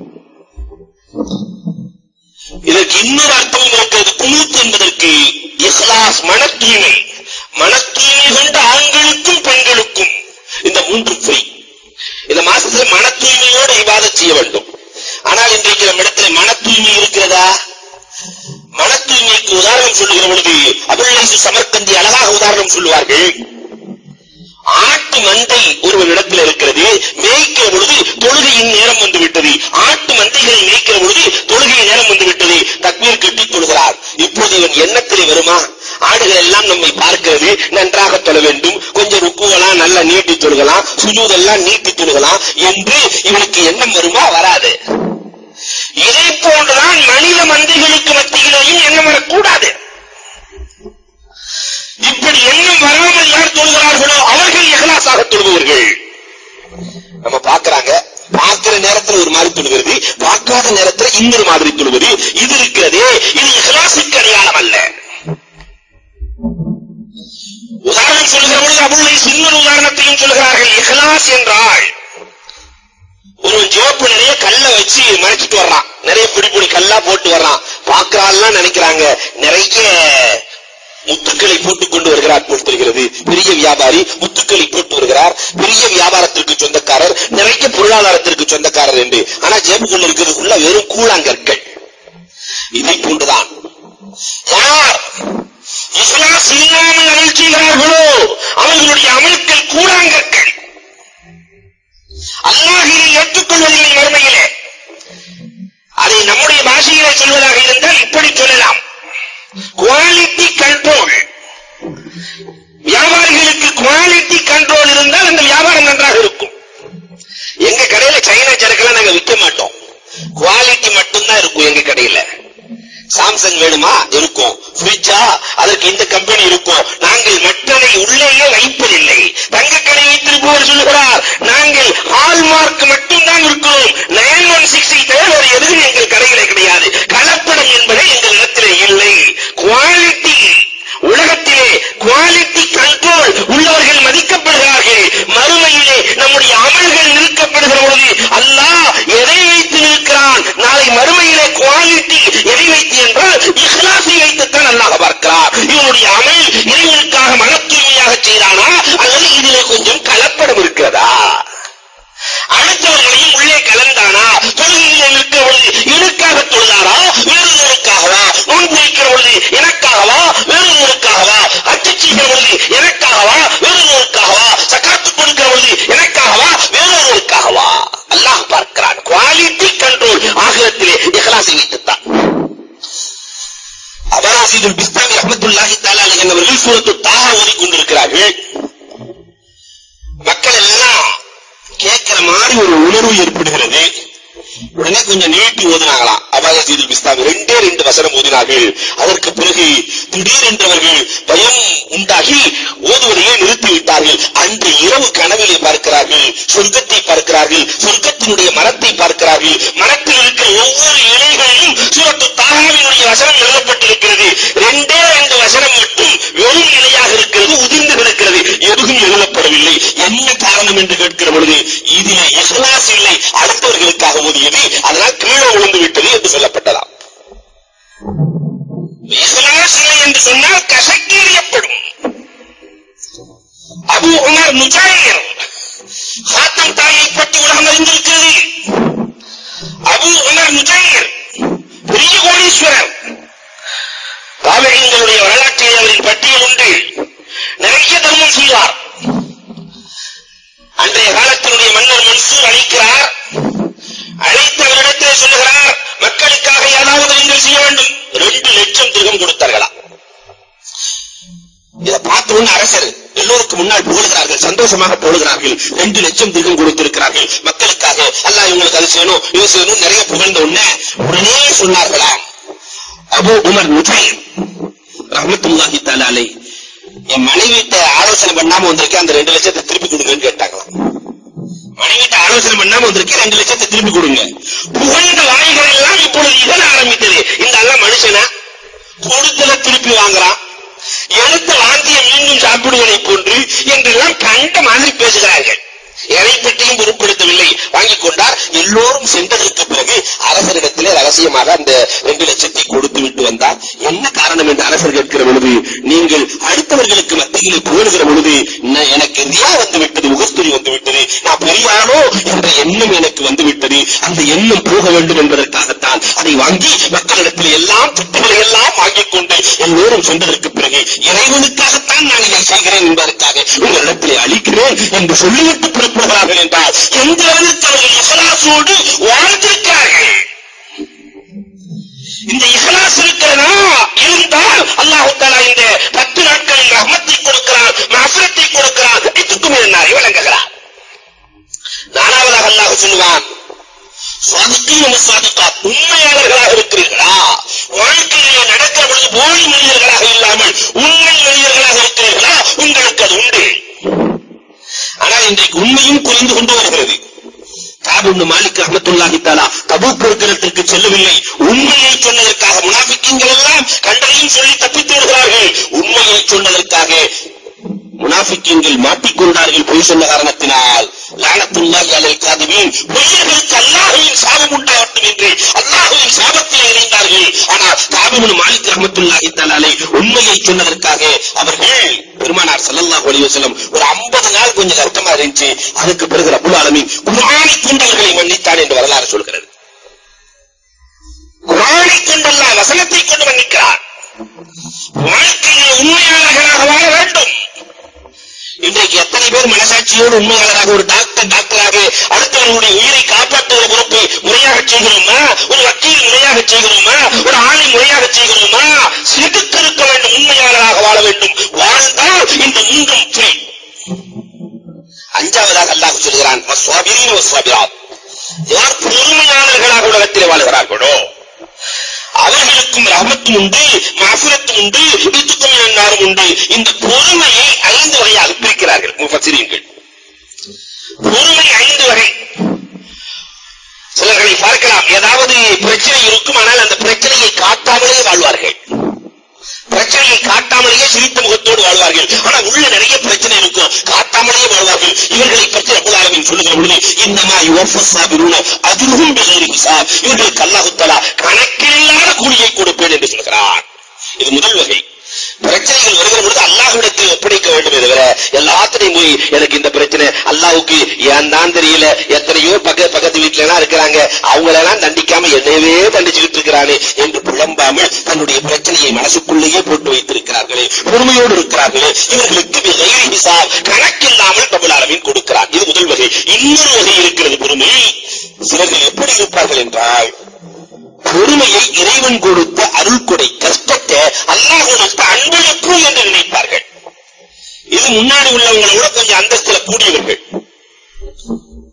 இதற்கு இன்னொரு அர்த்தமும் இருக்கிறது குனூத் என்பதற்கு இஹ்லாஸ் மன தூய்மை மன தூய்மை கொண்ட ஆண்களுக்கும் பெண்களுக்கும் இந்த மூன்று ஃப்ரீ இந்த மாசத்துல மன தூய்மையோடு இபாதத் செய்ய வேண்டும் ஆனால் இன்றைக்கு நம்ம இடத்துல மன தூய்மை இருக்கிறதா மன தூய்மைக்கு உதாரணம் சொல்லுகிற பொழுது அபுல்லாசு சமர்கந்தி அழகாக உதாரணம் சொல்லுவார்கள் ஆட்டு மந்தை ஒருவர் இடத்தில் இருக்கிறது மேய்க்கிற பொழுது தொழுகையின் நேரம் வந்து விட்டது ஆட்டு மந்தைகளை மேய்க்கிற பொழுது தொழுகை நேரம் வந்து விட்டது தக்பீர் கட்டி தொழுகிறார் இப்போது இவன் எண்ணத்திலே வருமா ஆடுகள் எல்லாம் நம்மை பார்க்கிறது நன்றாக தொழ வேண்டும் கொஞ்சம் ருக்குவெல்லாம் நல்லா நீட்டி தொழுகலாம் சுஜூதெல்லாம் நீட்டி தொழுகலாம் என்று இவனுக்கு எண்ணம் வருமா வராது இதை போன்றுதான் மனித மந்தைகளுக்கு மத்தியிலேயும் எண்ணம் வரக்கூடாது இப்படி எண்ணம் வராமல் யார் தொழுகிறார்களோ அவர்கள் எகலாசாக தொழுபவர்கள் நம்ம பாக்குறாங்க பார்க்கிற நேரத்துல ஒரு மாதிரி தொழுகிறது பார்க்காத நேரத்துல இன்னொரு மாதிரி தொழுவது இது இருக்கிறதே இது இஹ்லாசுக்கு அடையாளம் அல்ல உதாரணம் சொல்லுகிற பொழுது அபுல்லை இன்னொரு உதாரணத்தையும் சொல்கிறார்கள் இஹ்லாஸ் என்றால் ஒருவன் ஜோப்பு நிறைய கல்ல வச்சு மறைச்சிட்டு வர்றான் நிறைய பொடி பொடி கல்லா போட்டு வர்றான் பாக்குறாள்லாம் நினைக்கிறாங்க நிறைய முத்துக்களை போட்டுக் கொண்டு வருகிறார் போல் தெரிகிறது பெரிய வியாபாரி முத்துக்களை போட்டு வருகிறார் பெரிய வியாபாரத்திற்கு சொந்தக்காரர் நிறைய பொருளாதாரத்திற்கு சொந்தக்காரர் என்று ஆனா ஜேபுக்குள்ள இருக்கிறதுக்குள்ள வெறும் கூழாங்கற்கள் இதை போன்றுதான் யார் இஸ்லாஸ் இல்லாமல் அமல் செய்கிறார்களோ அவர்களுடைய அமல்கள் கூழாங்கற்கள் அல்லாஹ் இதை ஏற்றுக்கொள்வதில்லை மறுமையிலே அதை நம்முடைய பாஷையிலே சொல்வதாக இருந்தால் இப்படி சொல்லலாம் குவாலிட்டி கண்ட்ரோல் வியாபாரிகளுக்கு குவாலிட்டி கண்ட்ரோல் இருந்தால் அந்த வியாபாரம் நன்றாக இருக்கும் எங்க கடையில சைனா சரக்கெல்லாம் நாங்க விற்க மாட்டோம் குவாலிட்டி மட்டும்தான் இருக்கும் எங்க கடையில சாம்சங் வேணுமா இருக்கும் ஃப்ரிட்ஜா அதற்கு இந்த கம்பெனி இருக்கும் நாங்கள் மற்றதை உள்ளேயே வைப்பதில்லை தங்க கடை வைத்திருப்பவர் சொல்லுகிறார் நாங்கள் ஹால்மார்க் மட்டும்தான் இருக்கிறோம் நைன் ஒன் சிக்ஸை தவிர வேறு எதுவும் எங்கள் கடையிலே கிடையாது கலப்படம் என்பதே எங்கள் இடத்திலே இல்லை குவாலிட்டி உலகத்திலே குவாலிட்டி கண்ட்ரோல் உள்ளவர்கள் மதிக்கப்படுகிறார்கள் மறுமையிலே நம்முடைய அமல்கள் நிற்கப்படுகிற பொழுது அல்லாஹ் எதை வைத்து நிற்கிறான் நாளை மறுமையிலே குவாலிட்டி எதை வைத்து என்றால் இஹ்லாசை வைத்துத்தான் அல்லாஹ் பார்க்கிறார் இவனுடைய அமல் இறைவனுக்காக மன தூய்மையாக செய்தானா அல்லது இதிலே கொஞ்சம் கலப்படம் இருக்கிறதா ஓதுற மாதிரி ஒரு உணர்வு ஏற்படுகிறது உடனே கொஞ்சம் நீட்டி ஓதினாங்களாம் அபாய சீதில் பிஸ்தாமி ரெண்டே ரெண்டு வசனம் ஓதினார்கள் அதற்கு பிறகு திடீரென்று அவர்கள் பயம் உண்டாகி ஓதுவதையே நிறுத்தி விட்டார்கள் அன்று இரவு கனவிலே பார்க்கிறார்கள் சொர்க்கத்தை பார்க்கிறார்கள் சொர்க்கத்தினுடைய மரத்தை பார்க்கிறார்கள் மரத்தில் இருக்கிற ஒவ்வொரு இலைகளிலும் சூரத்து தாகாவினுடைய வசனம் எழுதப்பட்டிருக்கிறது ரெண்டே ரெண்டு வசனம் மட்டும் வெறும் இலையாக இருக்கிறது உதிர்ந்து கிடக்கிறது எதுவும் எழுதப்படவில்லை என்ன காரணம் என்று கேட்கிற பொழுது இதிலே இஹ்லாஸ் இல்லை அடுத்தவர்களுக்காக ஓதியது அதனால் கீழே விழுந்து விட்டது என்று சொல்லப்பட்டதாம் இஹ்லாஸ் இல்லை என்று சொன்னால் கசக்கி எறியப்படும் அபு உமர் முஜாஹிர் ஹாத்தம் தாயை பற்றி உலகம் அறிந்திருக்கிறது அபு உமர் முஜாஹிர் பெரிய கோடீஸ்வரர் தாவகங்களுடைய வரலாற்றில் அவரின் பட்டியல் உண்டு நிறைய தர்மம் செய்வார் அன்றைய காலத்தினுடைய மன்னர் மன்சூர் அழைக்கிறார் அழைத்து அவரிடத்திலே சொல்லுகிறார் மக்களுக்காக ஏதாவது நீங்கள் செய்ய வேண்டும் ரெண்டு லட்சம் திருகம் கொடுத்தார்களா இதை பார்த்த உடனே அரசர் எல்லோருக்கும் முன்னால் போடுகிறார்கள் சந்தோஷமாக போடுகிறார்கள் ரெண்டு லட்சம் திருகம் கொடுத்திருக்கிறார்கள் மக்களுக்காக அல்லாஹ் இவங்களுக்கு அது செய்யணும் இது செய்யணும் நிறைய புகழ்ந்த உடனே உடனே சொன்னார்களாம் அபு உமர் முஜாஹிர் ரஹமத்துல்லாஹி தஆலா என் மனைவிட்ட ஆலோசனை பண்ணாம வந்திருக்கேன் அந்த ரெண்டு லட்சத்தை திருப்பி கொடுங்கன்னு கேட்டாங்களாம் மனைவிட்ட ஆலோசனை பண்ணாம வந்திருக்கேன் ரெண்டு லட்சத்தை திருப்பி கொடுங்க புகழ்ந்த வாய்கள் எல்லாம் இப்பொழுது இதன் ஆரம்பித்தது இந்த எல்லாம் மனுஷனா கொடுத்தத திருப்பி வாங்குறான் எழுத்த வாந்திய மீண்டும் சாப்பிடுவதை போன்று என்றெல்லாம் கண்ட மாதிரி பேசுகிறார்கள் எதை பற்றியும் பொருட்படுத்தவில்லை வாங்கிக் கொண்டார் எல்லோரும் சென்றதற்கு பிறகு அரசரிடத்திலே ரகசியமாக அந்த ரெண்டு லட்சத்தை கொடுத்து விட்டு வந்தார் என்ன காரணம் என்று அரசர் கேட்கிற பொழுது நீங்கள் அடுத்தவர்களுக்கு மத்தியிலே புகழுகிற பொழுது ந- எனக்கு ரியா வந்து விட்டது முகஸ்துரி வந்து விட்டது நான் பெரியானோ என்ற எண்ணம் எனக்கு வந்து விட்டது அந்த எண்ணம் போக வேண்டும் என்பதற்காகத்தான் அதை வாங்கி மக்களிடத்தில் எல்லாம் திட்டுகளை எல்லாம் வாங்கிக் கொண்டு எல்லோரும் சென்றதற்கு பிறகு இறைவனுக்காகத்தான் நான் இதை செய்கிறேன் என்பதற்காக உங்களிடத்திலே அளிக்கிறேன் என்று சொல்லிவிட்டு புறப்படுகிறார்கள் என்றால் எந்த அளவிற்கு அவர்கள் இஹலாசோடு வாழ்ந்திருக்கிறார்கள் இந்த இஹலாஸ் இருக்கிறதா இருந்தால் அல்லாஹு தஆலா இந்த பத்து நாட்களில் ரஹமத்தை கொடுக்கிறான் மஃபரத்தை கொடுக்கிறான் இதுக்கும் என்னாரை வழங்குகிறான் நாலாவதாக அல்லாஹ் சொல்லுவான் சாதிக்கீன சாதிக்காத் உண்மையாளர்களாக இருக்கிறீர்களா வாழ்க்கையிலே நடக்கிற பொழுது போலி மனிதர்களாக இல்லாமல் உண்மை மனிதர்களாக இருக்கிறீர்களா உங்களுக்கு அது உண்டு ஆனால் இன்றைக்கு உண்மையும் குறைந்து கொண்டு வருகிறது காபுன்னு மாலிக் ரஹமத்துல்லாஹி தஆலா தபூக் போர்க்களத்திற்கு செல்லவில்லை உண்மையை சொன்னதற்காக முனாஃபிக்கீன்கள் எல்லாம் கண்டதையும் சொல்லி தப்பித்து விடுகிறார்கள் உண்மையை சொன்னதற்காக முனாஃபிக்கீன்கள் மாட்டிக்கொண்டார்கள் பொய் சொன்ன காரணத்தினால் லானத்துல்லாஹி அலைல் காதிபீன் பொய்யர்களுக்கு அல்லாஹ்வின் சாபம் உண்டாகட்டும் என்று அல்லாஹ்வின் சாபத்தில் இணைந்தார்கள் ஆனால் காபிபுன் மாலிக் ரஹமத்துல்லாஹி தஆலாலை உண்மையை சொன்னதற்காக அவர்கள் பெருமானார் ஸல்லல்லாஹு அலைஹி வஸல்லம் ஒரு 50 நாள் கொஞ்சம் கஷ்டமா இருந்துச்சு அதுக்கு பிறகு ரப்பல் ஆலமீன் குர்ஆனை கொண்டு அவர்களை மன்னித்தான் என்று வரலாறு சொல்கிறது குர்ஆனை கொண்டல்ல வசனத்தை கொண்டு மன்னிக்கிறார் வாழ்க்கையில் உண்மையாளர்களாக வாழ வேண்டும் இன்றைக்கு எத்தனை பேர் மனசாட்சியோடு உண்மையாளராக ஒரு டாக்டர் டாக்டராக அடுத்தவர்களுடைய உயிரை காப்பாற்றுகிற பொறுப்பை முறையாக செய்கிறோமா ஒரு வக்கீல் முறையாக செய்கிறோமா ஒரு ஆணை முறையாக செய்கிறோமா செதுக்கிருக்க வேண்டும் உண்மையாளராக வாழ வேண்டும் வாழ்ந்தால் இந்த மூன்றும் ஃப்ரீ அஞ்சாவதாக அல்லாஹ் சொல்கிறான் வஸ்வாபிரீன் வஸ்வாபிராத் யார் பொறுமையாளர்களாக உலகத்திலே வாழ்கிறார்களோ அவர்களுக்கும் ரஹமத்தும் உண்டு மஃபிரத்தும் உண்டு இதுக்கும் என்னாரும் உண்டு இந்த பொறுமையை ஐந்து வகையாக பிரிக்கிறார்கள் முஃபசிரீன்கள் பொறுமை ஐந்து வகை சிலர்களை பார்க்கலாம் ஏதாவது பிரச்சனை இருக்கும் ஆனால் அந்த பிரச்சனையை காட்டாமலே வாழ்வார்கள் பிரச்சனையை காட்டாமலேயே சிரித்த முகத்தோடு வாழ்வார்கள் ஆனா உள்ள நிறைய பிரச்சனை இருக்கும் காட்டாமலேயே வாழ்வார்கள் இவர்களை பற்றி ரப்பல் ஆலமீன் சொல்லுகிற பொழுது இன்னமா யுவஃபஸ் சாபிரூன அஜ்ருஹும் பிகைரி ஹிசாப் இவர்களுக்கு அல்லாஹ் தஆலா கணக்கில்லாத கூலியை கொடுப்பேன் என்று சொல்கிறான் இது முதல் வகை பிரச்சனைகள் வருகிற பொழுது அல்லாஹ்விடத்தில் ஒப்படைக்க வேண்டும் தவிர எல்லாத்திலையும் போய் எனக்கு இந்த பிரச்சனை அல்லாஹ்வுக்கு ஏன் தான் தெரியல எத்தனையோ பக்க பக்கத்து வீட்டுல எல்லாம் இருக்கிறாங்க அவங்களெல்லாம் தண்டிக்காம என்னையவே தண்டிச்சுக்கிட்டு இருக்கிறானே என்று புலம்பாமல் தன்னுடைய பிரச்சனையை மனசுக்குள்ளேயே போட்டு வைத்திருக்கிறார்களே பொறுமையோடு இருக்கிறார்களே இவர்களுக்கு பிகைரி ஹிசாப் கணக்கில்லாமல் டபுள் அளவில் கொடுக்கிறார் இது முதல் வகை இன்னொரு வகை இருக்கிறது பொறுமை சிலர்கள் எப்படி இருப்பார்கள் என்றால் பொறுமையை இறைவன் கொடுத்த அருள் கொடை கஷ்டத்தை அல்லாஹ் கொடுத்த அன்பளிப்பு என்று நினைப்பார்கள் இது முன்னாடி உள்ளவங்களை விட கொஞ்சம் அந்தஸ்துல கூடியவர்கள் இன்னொரு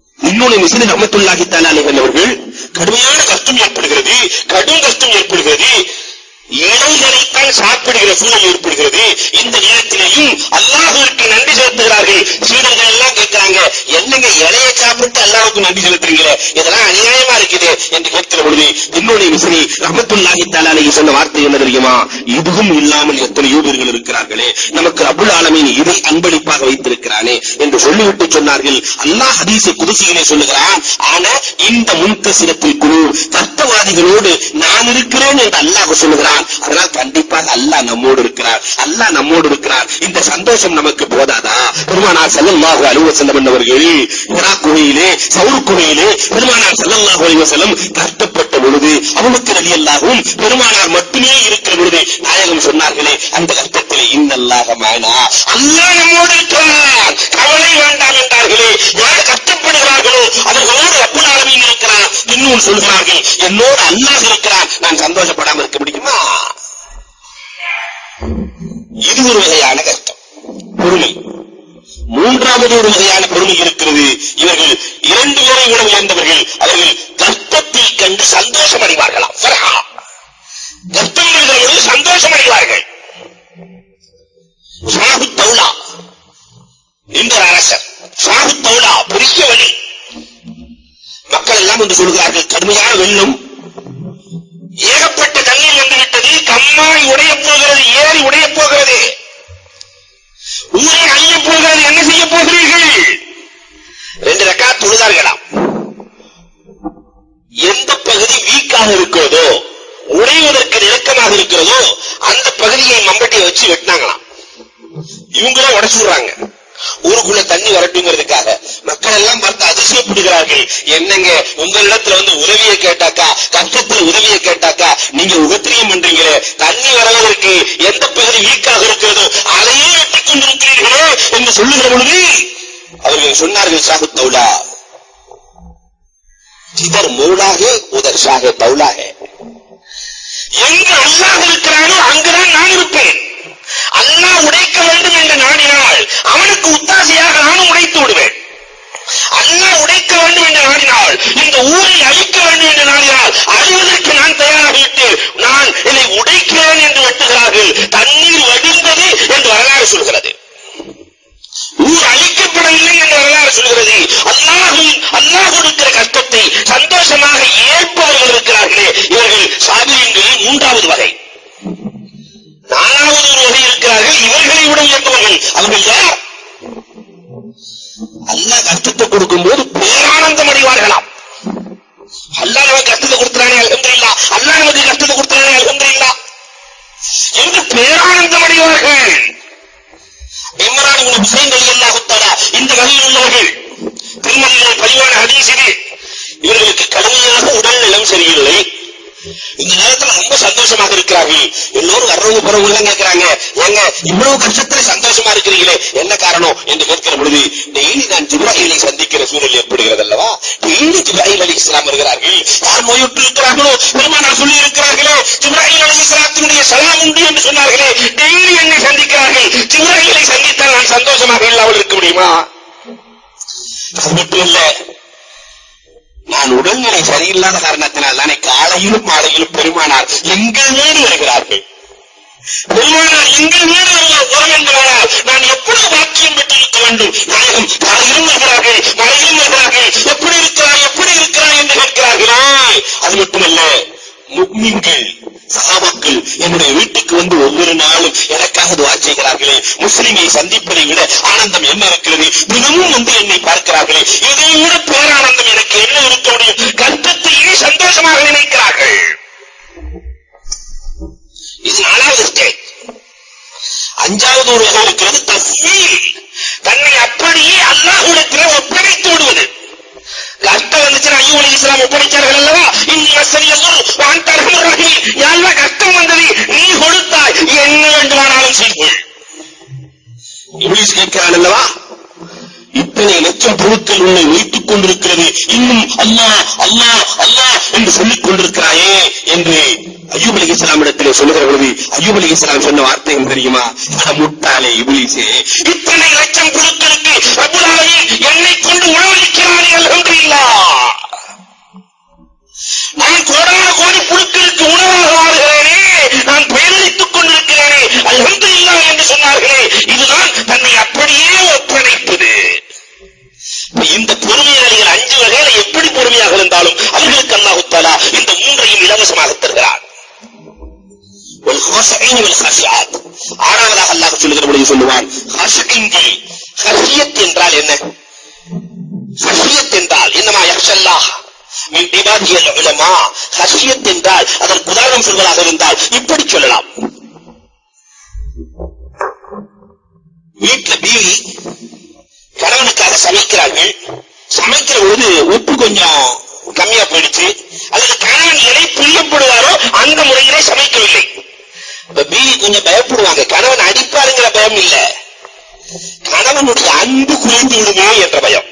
இன்னொன்னு மிஸ்ரி ரஹமத்துல்லாஹி தஆலா அவர்கள் கடுமையான கஷ்டம் ஏற்படுகிறது கடும் கஷ்டம் ஏற்படுகிறது இலைகளைத்தான் சாப்பிடுகிற சூழல் ஏற்படுகிறது இந்த நேரத்திலேயும் அல்லாஹ்விற்கு நன்றி செலுத்துகிறார்கள் சீடர்கள் எல்லாம் கேட்கிறாங்க என்னங்க இலையை சாப்பிட்டு அல்லாஹ்வுக்கு நன்றி செலுத்துறீங்களே இதெல்லாம் அநியாயமா இருக்குது என்று கேட்கிற பொழுது இன்னொரு மிஸ்ரி ரஹமத்துல்லாஹி தஆலா சொன்ன வார்த்தை என்ன தெரியுமா இதுவும் இல்லாமல் எத்தனையோ பேர்கள் இருக்கிறார்களே நமக்கு ரபுல் ஆலமீன் இதை அன்பளிப்பாக வைத்திருக்கிறானே என்று சொல்லிவிட்டு சொன்னார்கள் அல்லாஹ் ஹதீஸை குதிசியிலே சொல்லுகிறான் ஆனா இந்த முன்தசிரத்தில் குழு தர்க்கவாதிகளோடு நான் இருக்கிறேன் என்று அல்லாஹ் சொல்லுகிறான் அதனால் கண்டிப்பாக அல்லாஹ் நம்மோடு இருக்கிறார் அல்லாஹ் நம்மோடு இருக்கிறார் இந்த சந்தோஷம் நமக்கு போதாதா பெருமானார் ஸல்லல்லாஹு அலைஹி வஸல்லம் என்பவர்கள் ஹிரா குகையிலே சவுர் குகையிலே பெருமானார் ஸல்லல்லாஹு அலைஹி வஸல்லம் கஷ்டப்பட்ட பொழுது அவனுக்கு ரலியல்லாஹும் பெருமானார் மட்டுமே இருக்கிற பொழுது நாயகம் சொன்னார்களே அந்த கஷ்டத்திலே இன்னல்லாஹ மானா அல்லாஹ் நம்மோடு இருக்கிறார் கவலை வேண்டாம் என்றார்களே யார் கஷ்டப்படுகிறார்களோ அவர்களோடு ரப்புல் ஆலமீன் இருக்கிறார் இன்னும் சொல்கிறார்கள் என்னோடு அல்லாஹ் இருக்கிறான் நான் சந்தோஷப்படாமல் இருக்க முடியுமா இது ஒரு வகையான கஷ்டம் பொறுமை மூன்றாவது ஒரு வகையான பொறுமை இருக்கிறது இவர்கள் இரண்டு பேரை விட உயர்ந்தவர்கள் அவர்கள் கஷ்டத்தை கண்டு சந்தோஷம் அடைவார்களாம் ஃபர்ஹா. கஷ்டம் வருகிற பொழுது சந்தோஷம் அடைவார்கள் ஷாஹு தௌலா என்ற அரசர் ஷாஹு தௌலா பெரிய வழி மக்கள் எல்லாம் என்று சொல்கிறார்கள் கடுமையான வெள்ளம் ஏகப்பட்ட தண்ணீர் வந்துவிட்டது கம்மாய் உடையப் போகிறது ஏரி உடையப் போகிறது ஊரை அழியப் போகிறது என்ன செய்ய போகிறீர்கள் ரெண்டு ரக்கா தொழுதார்களாம் எந்த பகுதி வீக்காக இருக்கிறதோ உடைவதற்கு நெருக்கமாக இருக்கிறதோ அந்த பகுதியை மம்பட்டியை வச்சு வெட்டினாங்களாம் இவங்களும் உடைச்சு விடுறாங்க ஊருக்குள்ள தண்ணி வரட்டுங்கிறதுக்காக மக்கள் எல்லாம் பார்த்து அதிசயப்படுகிறார்கள் என்னங்க உங்களிடத்துல வந்து உதவியை கேட்டாக்கா கஷ்டத்துல உதவியை கேட்டாக்கா நீங்க உபத்திரியம் பண்றீங்களே தண்ணி வருவதற்கு எந்த பகுதி வீக்காக இருக்கிறதோ அதையே வெட்டிக் கொண்டிருக்கிறீர்களே என்று சொல்லுகிற பொழுது அவர்கள் சொன்னார்கள் சாஹு தௌலா இதர் மௌலாகே உதர் ஷாஹே தௌலாகே எங்கு அல்லாஹ் இருக்கிறானோ அங்குதான் நான் இருப்பேன் அல்லாஹ் உடைக்க வேண்டும் என்று நாடினால் அவனுக்கு உத்தாசையாக நானும் உடைத்து விடுவேன் அல்லாஹ் உடைக்க வேண்டும் என்று நாடினால் இந்த ஊரை அழிக்க வேண்டும் என்று நாடினால் அழிவதற்கு நான் தயாராகிவிட்டு நான் இதை உடைக்கிறேன் என்று வெட்டுகிறார்கள் தண்ணீர் வடிந்தது என்று வரலாறு சொல்கிறது ஊர் அழிக்கப்படவில்லை என்று வரலாறு சொல்கிறது அல்லாஹும் அல்லாஹ் கொடுக்கிற கஷ்டத்தை சந்தோஷமாக ஏற்பவர்கள் இருக்கிறார்களே இவர்கள் சாபியங்களில் மூன்றாவது வகை நாலாவது ஒரு வகை இருக்கிறார்கள் இவர்களை விட உயர்ந்தவர்கள் அவர்கள் யார் அல்லாஹ் கஷ்டத்தை கொடுக்கும் போது பேரானந்தம் அடைவார்களாம் அல்லாஹ் நமக்கு கஷ்டத்தை கொடுத்தானே அல்ஹம்துலில்லா அல்லாஹ் நமக்கு கஷ்டத்தை கொடுத்தானே அல்ஹம்துலில்லா என்று பேரானந்தம் அடைவார்கள் இம்ரான் இப்னு ஹுசைன் ரலியல்லாஹு தஆலா இந்த வகையில் உள்ளவர்கள் திருமதியில் பதிவான ஹதீஸ் இது இவர்களுக்கு கடுமையாக உடல் நலம் சரியில்லை இந்த நேரத்துல ரொம்ப சந்தோஷமாக இருக்கிறார்கள் எல்லோரும் வர்றவங்க போறவங்க எல்லாம் கேட்கிறாங்க ஏங்க இவ்வளவு கஷ்டத்துல சந்தோஷமா இருக்கிறீங்களே என்ன காரணம் என்று கேட்கிற பொழுது டெய்லி நான் ஜிப்ராஹிலை சந்திக்கிற சூழல் ஏற்படுகிறது அல்லவா டெய்லி ஜிப்ராஹில் அலி இஸ்லாம் வருகிறார்கள் யார் நோயுற்று இருக்கிறார்களோ பெருமானார் சொல்லி இருக்கிறார்களே ஜிப்ராஹில் அலி இஸ்லாத்தினுடைய சலாம் உண்டு என்று சொன்னார்களே டெய்லி என்னை சந்திக்கிறார்கள் ஜிப்ராஹிலை சந்தித்தால் நான் சந்தோஷமாக இல்லாமல் இருக்க முடியுமா அது மட்டும் இல்ல நான் உடல்நிலை சரியில்லாத காரணத்தினால் தானே காலையிலும் மாலையிலும் பெருமானார் எங்கள் வீடு வருகிறார்கள் பெருமானார் எங்கள் வீடு வருவார் வர வேண்டுமானால் நான் எப்பொழுது வாக்கியம் பெற்றிருக்க வேண்டும் நாயகம் காலையிலும் வருகிறார்கள் மழையிலும் வருகிறார்கள் எப்படி இருக்கிறாய் எப்படி இருக்கிறாய் என்று கேட்கிறார்களே அது மட்டுமல்ல முக்மின்கள் சகாபாக்கள் என்னுடைய வீட்டுக்கு வந்து ஒவ்வொரு நாளும் எனக்காக துவா செய்கிறார்களே முஸ்லிமை சந்திப்பதை விட ஆனந்தம் என்ன இருக்கிறது தினமும் வந்து என்னை பார்க்கிறார்களே இதை விட பேரானந்தம் எனக்கு என்ன இருக்க முடியும் கஷ்டத்தையே சந்தோஷமாக நினைக்கிறார்கள் இது நாலாவது ஸ்டேஜ் அஞ்சாவது ஒரு வகை இருக்கிறது தஸ்மீல் தன்னை அப்படியே அல்லாஹ்விடத்திலே ஒப்படைத்து விடுவது கஷ்டம் வந்துச்சுன்னா ஐயோ அலி இஸ்லாம் ஒப்படைச்சார்கள் அல்லவா இன்னி வசதி எல்லாம் வாண்டார்கள் யாழ்வா கஷ்டம் வந்தது நீ கொடுத்தாய் என்ன வேண்டுமானாலும் செய்வோம் இப்ளீஸ் கேட்கிறான் அல்லவா இத்தனை லட்சம் பொருட்கள் உன்னை வைத்துக் கொண்டிருக்கிறது இன்னும் அல்லாஹ் அல்லாஹ் அல்லாஹ் என்று சொல்லிக் கொண்டிருக்கிறாயே என்று அய்யூப் அலி இஸ்லாம் இடத்திலே சொல்லுகிற பொழுது அய்யூப் அலி இஸ்லாம் சொன்ன வார்த்தை என்ன தெரியுமா அட முட்டாளே இப்ளீஸே இத்தனை லட்சம் பொருட்களுக்கு ரப்புல் ஆலமீன் என்னை கொண்டு உணவளிக்கிறானே அல்ஹம்துலில்லா இந்த பொறுமையாளிகள் அஞ்சு வகையில எப்படி பொறுமையாக இருந்தாலும் அவர்களுக்கு அல்லாஹு தாலா இந்த மூன்றையும் இலவசமாக தருகிறான் والخاشعين والخاشعات ஆறாவதாக அல்லாஹ் சொல்லுகிற பொழுது சொல்லுவான் ஹாஷிங்கள் ஹஷியத் என்றால் என்ன ஹஷியத் என்றால் என்னமா யக்ஷல்லாஹ் மின் இபாதியல் உலமா ஹஷியத் என்றால் அதற்கு உதாரணம் சொல்வதாக இருந்தால் இப்படி சொல்லலாம் வீட்டுல பீவி கணவனுக்காக சமைக்கிறார்கள் சமைக்கிற பொழுது உப்பு கொஞ்சம் கம்மியா போயிடுச்சு அல்லது கணவன் எதை பிரியப்படுவாரோ அந்த முறையிலே சமைக்கவில்லை இப்ப பீவி கொஞ்சம் பயப்படுவாங்க கணவன் அடிப்பாருங்கிற பயம் இல்ல கணவனுடைய அன்பு குறைந்து விடுமே என்ற பயம்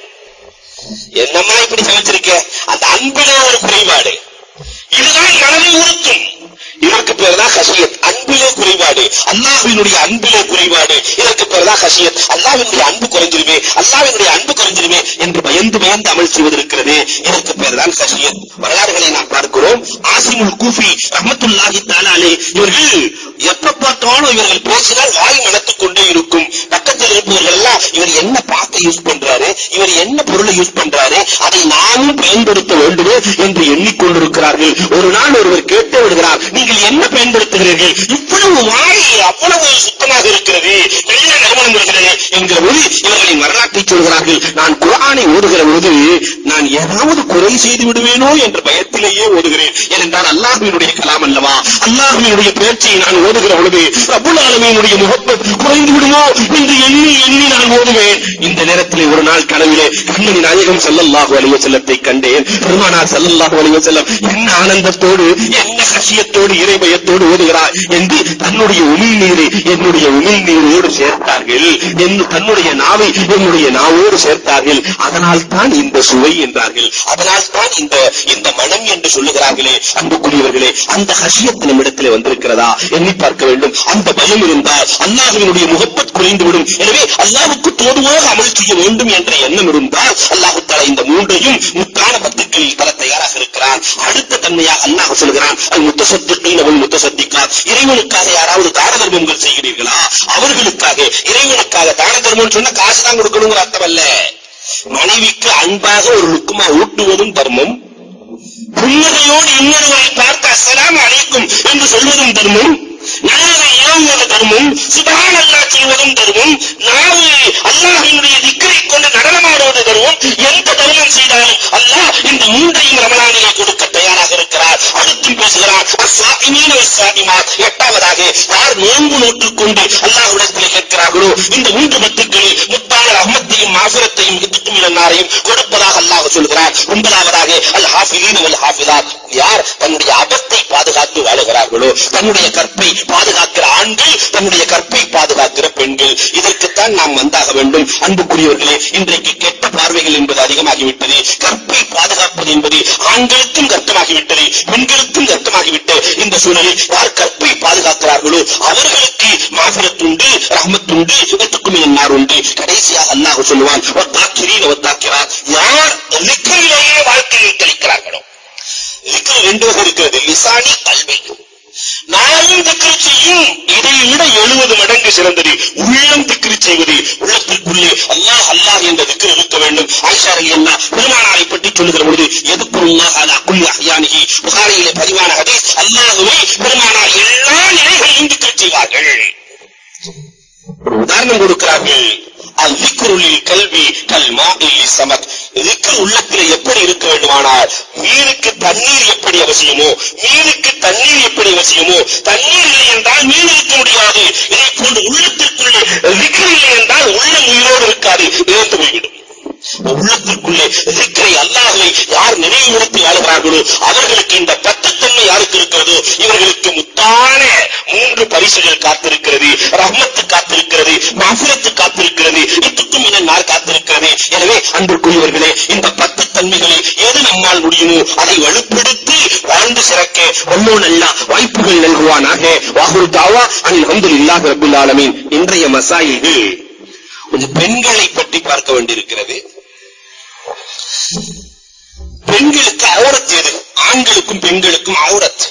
என்னம்மா இப்படி சமைச்சிருக்க அந்த அன்பிலே ஒரு குறைபாடு இதுதான் மனதை உறுத்தும் இதற்கு பேர் தான் ஹசியத் அன்பிலே குறைபாடு அல்லாஹ்வினுடைய அன்பிலே குறைபாடு இதற்கு பேர் தான் ஹசியத் அல்லாஹ்வினுடைய அன்பு குறைஞ்சிருமே அல்லாஹ்வினுடைய அன்பு குறைஞ்சிருமே என்று பயந்து பயந்து அமல் செய்வது இருக்கிறது இதற்கு பேர் தான் ஹசியத் வரலாறுகளை நாம் பார்க்கிறோம் ஆசிமுல் கூஃபி ரஹமத்துல்லாஹி தாலாலே இவர்கள் எப்ப பார்த்தாலும் இவர்கள் பேசினால் வாய் மனத்துக் கொண்டே இருக்கும் பக்கத்தில் இருப்பவர்கள் எல்லாம் இவர் என்ன பாக்க யூஸ் பண்றாரு இவர் என்ன பொருளை யூஸ் பண்றாரு அதை நாமும் பயன்படுத்த வேண்டுமே என்று எண்ணிக்கொண்டிருக்கிறார்கள் ஒரு நாள் ஒருவர் கேட்டு விடுகிறார் நீங்கள் என்ன பயன்படுத்துகிறீர்கள் இவ்வளவு வாய் அவ்வளவு சுத்தமாக இருக்கிறது நல்ல நறுமணம் இருக்கிறது என்கிற போது இவர்களின் வரலாற்றை சொல்கிறார்கள் நான் குரானை ஓதுகிற பொழுது நான் ஏதாவது குறை செய்து விடுவேனோ என்ற பயத்திலேயே ஓதுகிறேன் ஏனென்றால் அல்லாஹுவினுடைய கலாம் அல்லவா அல்லாஹுவினுடைய பேச்சை நான் ஓதுகிற பொழுது ரபுல் ஆலமீனுடைய முகப்பத் குறைந்து விடுமோ என்று எண்ணி எண்ணி நான் ஓதுவேன் இந்த நேரத்திலே ஒரு நாள் கனவிலே கண்ணன் நாயகம் ஸல்லல்லாஹு அலைஹி வஸல்லத்தை கண்டேன் பெருமானார் ஸல்லல்லாஹு அலைஹி வஸல்லம் என்ன ஆனந்தத்தோடு என்ன கஷியத்தோடு இறைபயத்தோடு ஓதுகிறார் என்று தன்னுடைய உமிழ் நீரை என்னுடைய உமிழ் நீரோடு சேர்த்தார்கள் என்று தன்னுடைய நாவை என்னுடைய நாவோடு சேர்த்தார்கள் அதனால் தான் இந்த சுவை என்றார்கள் அதனால் தான் இந்த இந்த மனம் என்று சொல்லுகிறார்களே அன்புக்குரியவர்களே அந்த ஹஷியத் நம்மிடத்திலே வந்திருக்கிறதா எண்ணி பார்க்க வேண்டும் அந்த பயம் இருந்தால் அல்லாஹுவினுடைய முகப்பத் குறைந்துவிடும் எனவே அல்லாஹ்வுக்கு தோதுவாக அமல் செய்ய வேண்டும் என்ற எண்ணம் இருந்தால் அல்லாஹு தஆலா இந்த மூன்றையும் முத்தான பத்துக்களில் தர தயாராக இருக்கிறான் அடுத்த தன்மையாக அல்லாஹ் சொல்கிறான் அல் முத்தசத்திகீன வல் முத்தசத்திகாத் இறைவனுக்காக யாராவது தான தர்மங்கள் செய்கிறீர்களா அவர்களுக்காக இறைவனுக்காக தான தர்மம் சொன்னா காசு தான் கொடுக்கணுங்கிற அர்த்தம் அல்ல மனைவிக்கு அன்பாக ஒரு லுக்குமா ஊட்டுவதும் தர்மம் புன்னகையோடு இன்னொருவரை பார்த்து அஸ்ஸலாமு அலைக்கும் என்று சொல்வதும் தர்மம் நல்லதை ஏவுவது தர்மம் சுபஹான் அல்லாஹ் செய்வதும் தர்மம் நாவு அல்லாஹ்வினுடைய திக்கரை கொண்டு நடனமாடுவது தர்மம் எந்த தர்மம் செய்தாலும் அல்லாஹ் இந்த மூன்றையும் ரமலானிலே கொடுக்க தயாராக இருக்கிறார் அடுத்தும் பேசுகிறார் அஸ்ஸாயிமீன வஸ்ஸாயிமாத் எட்டாவதாக யார் நோன்பு நோற்றுக் கொண்டு அல்லாஹ்விடத்திலே கேட்கிறார்களோ இந்த மூன்று பத்துக்களில் முத்தான ரஹ்மத்தையும் மாஃபிரத்தையும் இதுக்கும் இலன்னாரையும் கொடுப்பதாக அல்லாஹ் சொல்கிறார் ஒன்பதாவதாக அல் ஹாஃபிலீன வல் ஹாஃபிலாத் யார் தன்னுடைய அபத்தை பாதுகாத்து வாழுகிறார்களோ தன்னுடைய கற்பை பாதுகாக்கிற ஆண்கள் தன்னுடைய கற்பை பாதுகாக்கிற பெண்கள் இதற்குத்தான் நாம் வந்தாக வேண்டும் அன்புக்குரியவர்களே இன்றைக்கு கெட்ட பார்வைகள் என்பது அதிகமாகிவிட்டது கற்பை பாதுகாப்பது என்பது ஆண்களுக்கும் கஷ்டமாகிவிட்டது பெண்களுக்கும் கஷ்டமாகிவிட்ட இந்த சூழலில் யார் கற்பை பாதுகாக்கிறார்களோ அவர்களுக்கு மாஃபிரத்துண்டு ரஹ்மத்துண்டு இதற்கும் என்னார் உண்டு கடைசியாக அல்லாஹ் சொல்லுவான் ஒத்தாக்கிறீன் ஒத்தாக்கிறார் யார் லிக்கரிலேயே வாழ்க்கையை கழிக்கிறார்களோ லிக்கர் ரெண்டு வகை இருக்கிறது லிசானி கல்வி நாளும் திக்ரு செய்யும் இதை விட எழுபது மடங்கு சிறந்தது உள்ளம் திக்ரு செய்வது உள்ளத்திற்குள்ளே அல்லாஹ் அல்லாஹ் என்ற திக்ரு இருக்க வேண்டும் ஆயிஷா ரலியல்லாஹ் பெருமானாரை பற்றி சொல்லுகிற பொழுது எதுக்குல்லாஹ் அலா குல்லி அஹ்யானிஹி புகாரியிலே பதிவான ஹதீஸ் அல்லாஹ்வை பெருமானார் எல்லா நிலைகளிலும் திக்ரு செய்வார்கள் ஒரு உதாரணம் கொடுக்கிறார்கள் அவ்விக்ருளில் கல்வி கல்மா இல்லி சமத் திக்ர் உள்ளத்தில் எப்படி இருக்க வேண்டுமானால் மீனுக்கு தண்ணீர் எப்படி அவசியமோ மீனுக்கு தண்ணீர் எப்படி அவசியமோ தண்ணீர் இல்லை என்றால் மீன் இருக்க முடியாது இதை போன்று உள்ளத்திற்குள்ளே திக்ர் இல்லை என்றால் உள்ளம் உயிரோடு இருக்காது இழந்து போய்விடும் உள்ளத்திற்குள்ளே திக்கரை அல்லாஹ்வை யார் நினைவுபடுத்தி வாழுகிறார்களோ அவர்களுக்கு இந்த பத்துத்தன்மை யாருக்கு இருக்கிறதோ இவர்களுக்கு முத்தான மூன்று பரிசுகள் காத்திருக்கிறது ரஹ்மத்து காத்திருக்கிறது மாஃபிரத்து காத்திருக்கிறது இத்துக்கும் நார் காத்திருக்கிறது எனவே அன்பிற்குரியவர்களே இந்த பத்து தன்மைகளை எது நம்மால் முடியுமோ அதை வலுப்படுத்தி வாழ்ந்து சிறக்க வல்லோன் அல்லா வாய்ப்புகள் நல்குவானாக வாகுரு தாவா அனில் அல்ஹம்துலில்லாஹி ரப்பில் ஆலமீன் இன்றைய மசாயில்கள் கொஞ்சம் பெண்களை பற்றி பார்க்க வேண்டியிருக்கிறது பெண்களுக்கு அவுரத் எது ஆண்களுக்கும் பெண்களுக்கும் அவுரத்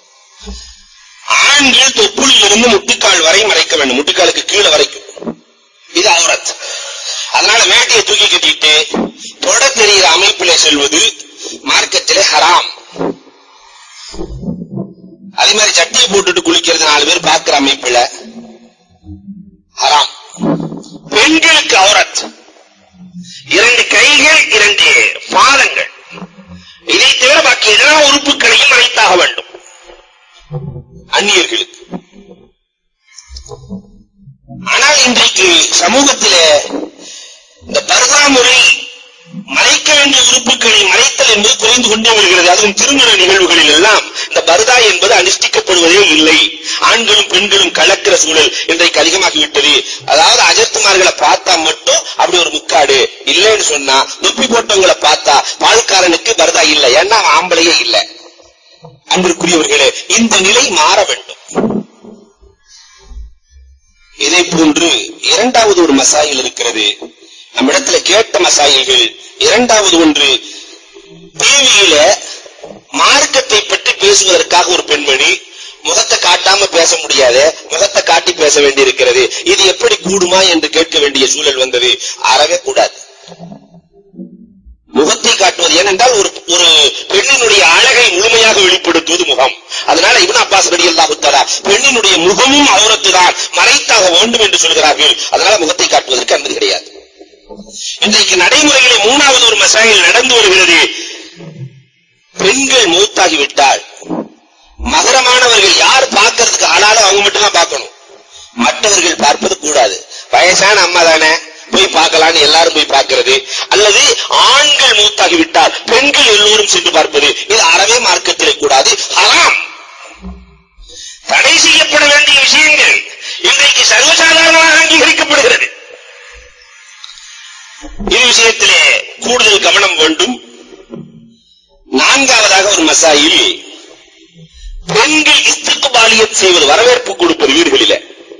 ஆண்கள் தொப்புளில் இருந்து முட்டுக்கால் வரை மறைக்க வேண்டும் முட்டுக்காலுக்கு கீழே வரைக்கும் இது அவுரத் அதனால வேட்டியை தூக்கி கட்டிட்டு தொட தெரிகிற அமைப்பிலே செல்வது மார்க்கத்திலே ஹராம் அதே மாதிரி சட்டியை போட்டுட்டு குளிக்கிறது நாலு பேர் பார்க்கிற அமைப்புல ஹராம் பெண்களுக்கு அவுரத் இரண்டு கைகள் இரண்டு பாதங்கள் இதை தவிர பாக்கி எல்லா உறுப்புகளையும் மறைத்தாக வேண்டும் அந்நியர்களுக்கு ஆனால் இன்றைக்கு சமூகத்திலே இந்த பர்தா முறை மறைக்க வேண்டிய உறுப்புகளை மறைத்தல் என்பது குறைந்து கொண்டே வருகிறது அதுவும் திருமண நிகழ்வுகளில் எல்லாம் இந்த பர்தா என்பது அனுஷ்டிக்கப்படுவதே இல்லை ஆண்களும் பெண்களும் கலக்கிற சூழல் இன்றைக்கு அதிகமாகிவிட்டது அதாவது அஜர்த்துமார்களை பார்த்தா மட்டும் அப்படி ஒரு முக்காடு இல்லைன்னு சொன்னா தொப்பி போட்டவங்களை பார்த்தா பால்காரனுக்கு பர்தா இல்லை ஏன்னா அவன் ஆம்பளையே இல்லை அன்பிற்குரியவர்களே இந்த நிலை மாற வேண்டும் இதே போன்று இரண்டாவது ஒரு மசாயில் இருக்கிறது நம்மிடத்துல கேட்ட மசாயில்கள் இரண்டாவது ஒன்று டிவியில மார்க்கத்தை பற்றி பேசுவதற்காக ஒரு பெண்மணி முகத்தை காட்டாம பேச முடியாது முகத்தை காட்டி பேச வேண்டியிருக்கிறது இது எப்படி கூடுமா என்று கேட்க வேண்டிய சூழல் வந்தது அறவே கூடாது முகத்தை காட்டுவது ஏனென்றால் ஒரு ஒரு பெண்ணினுடைய அழகை முழுமையாக வெளிப்படுத்துவது முகம் அதனால இவன் அப்பாஸ் ரலியல்லாஹு தஆலா பெண்ணினுடைய முகமும் அவுரத்து தான் மறைத்தாக வேண்டும் என்று சொல்கிறார்கள் அதனால முகத்தை காட்டுவதற்கு அனுமதி கிடையாது இன்றைக்கு நடைமுறையிலே மூணாவது ஒரு மசாயில் நடந்து வருகிறது பெண்கள் மூத்தாகிவிட்டால் மகரமானவர்கள் யார் பார்க்கறதுக்கு ஆளாலும் அவங்க மட்டும் தான் பார்க்கணும் மற்றவர்கள் பார்ப்பது கூடாது வயசான அம்மா தானே போய் பார்க்கலாம்னு எல்லாரும் போய் பார்க்கிறது அல்லது ஆண்கள் மூத்தாகிவிட்டால் பெண்கள் எல்லோரும் சென்று பார்ப்பது இது அறவே மார்க்கத்திலே கூடாது ஹராம் தடை செய்யப்பட வேண்டிய விஷயங்கள் இன்றைக்கு சர்வசாதாரணமாக அங்கீகரிக்கப்படுகிறது இது விஷயத்திலே கூடுதல் கவனம் வேண்டும் நான்காவதாக ஒரு மசாயில் பெண்கள் இஸ்திக்குபாலியத் செய்வது வரவேற்பு கொடுப்பது வீடுகளிலே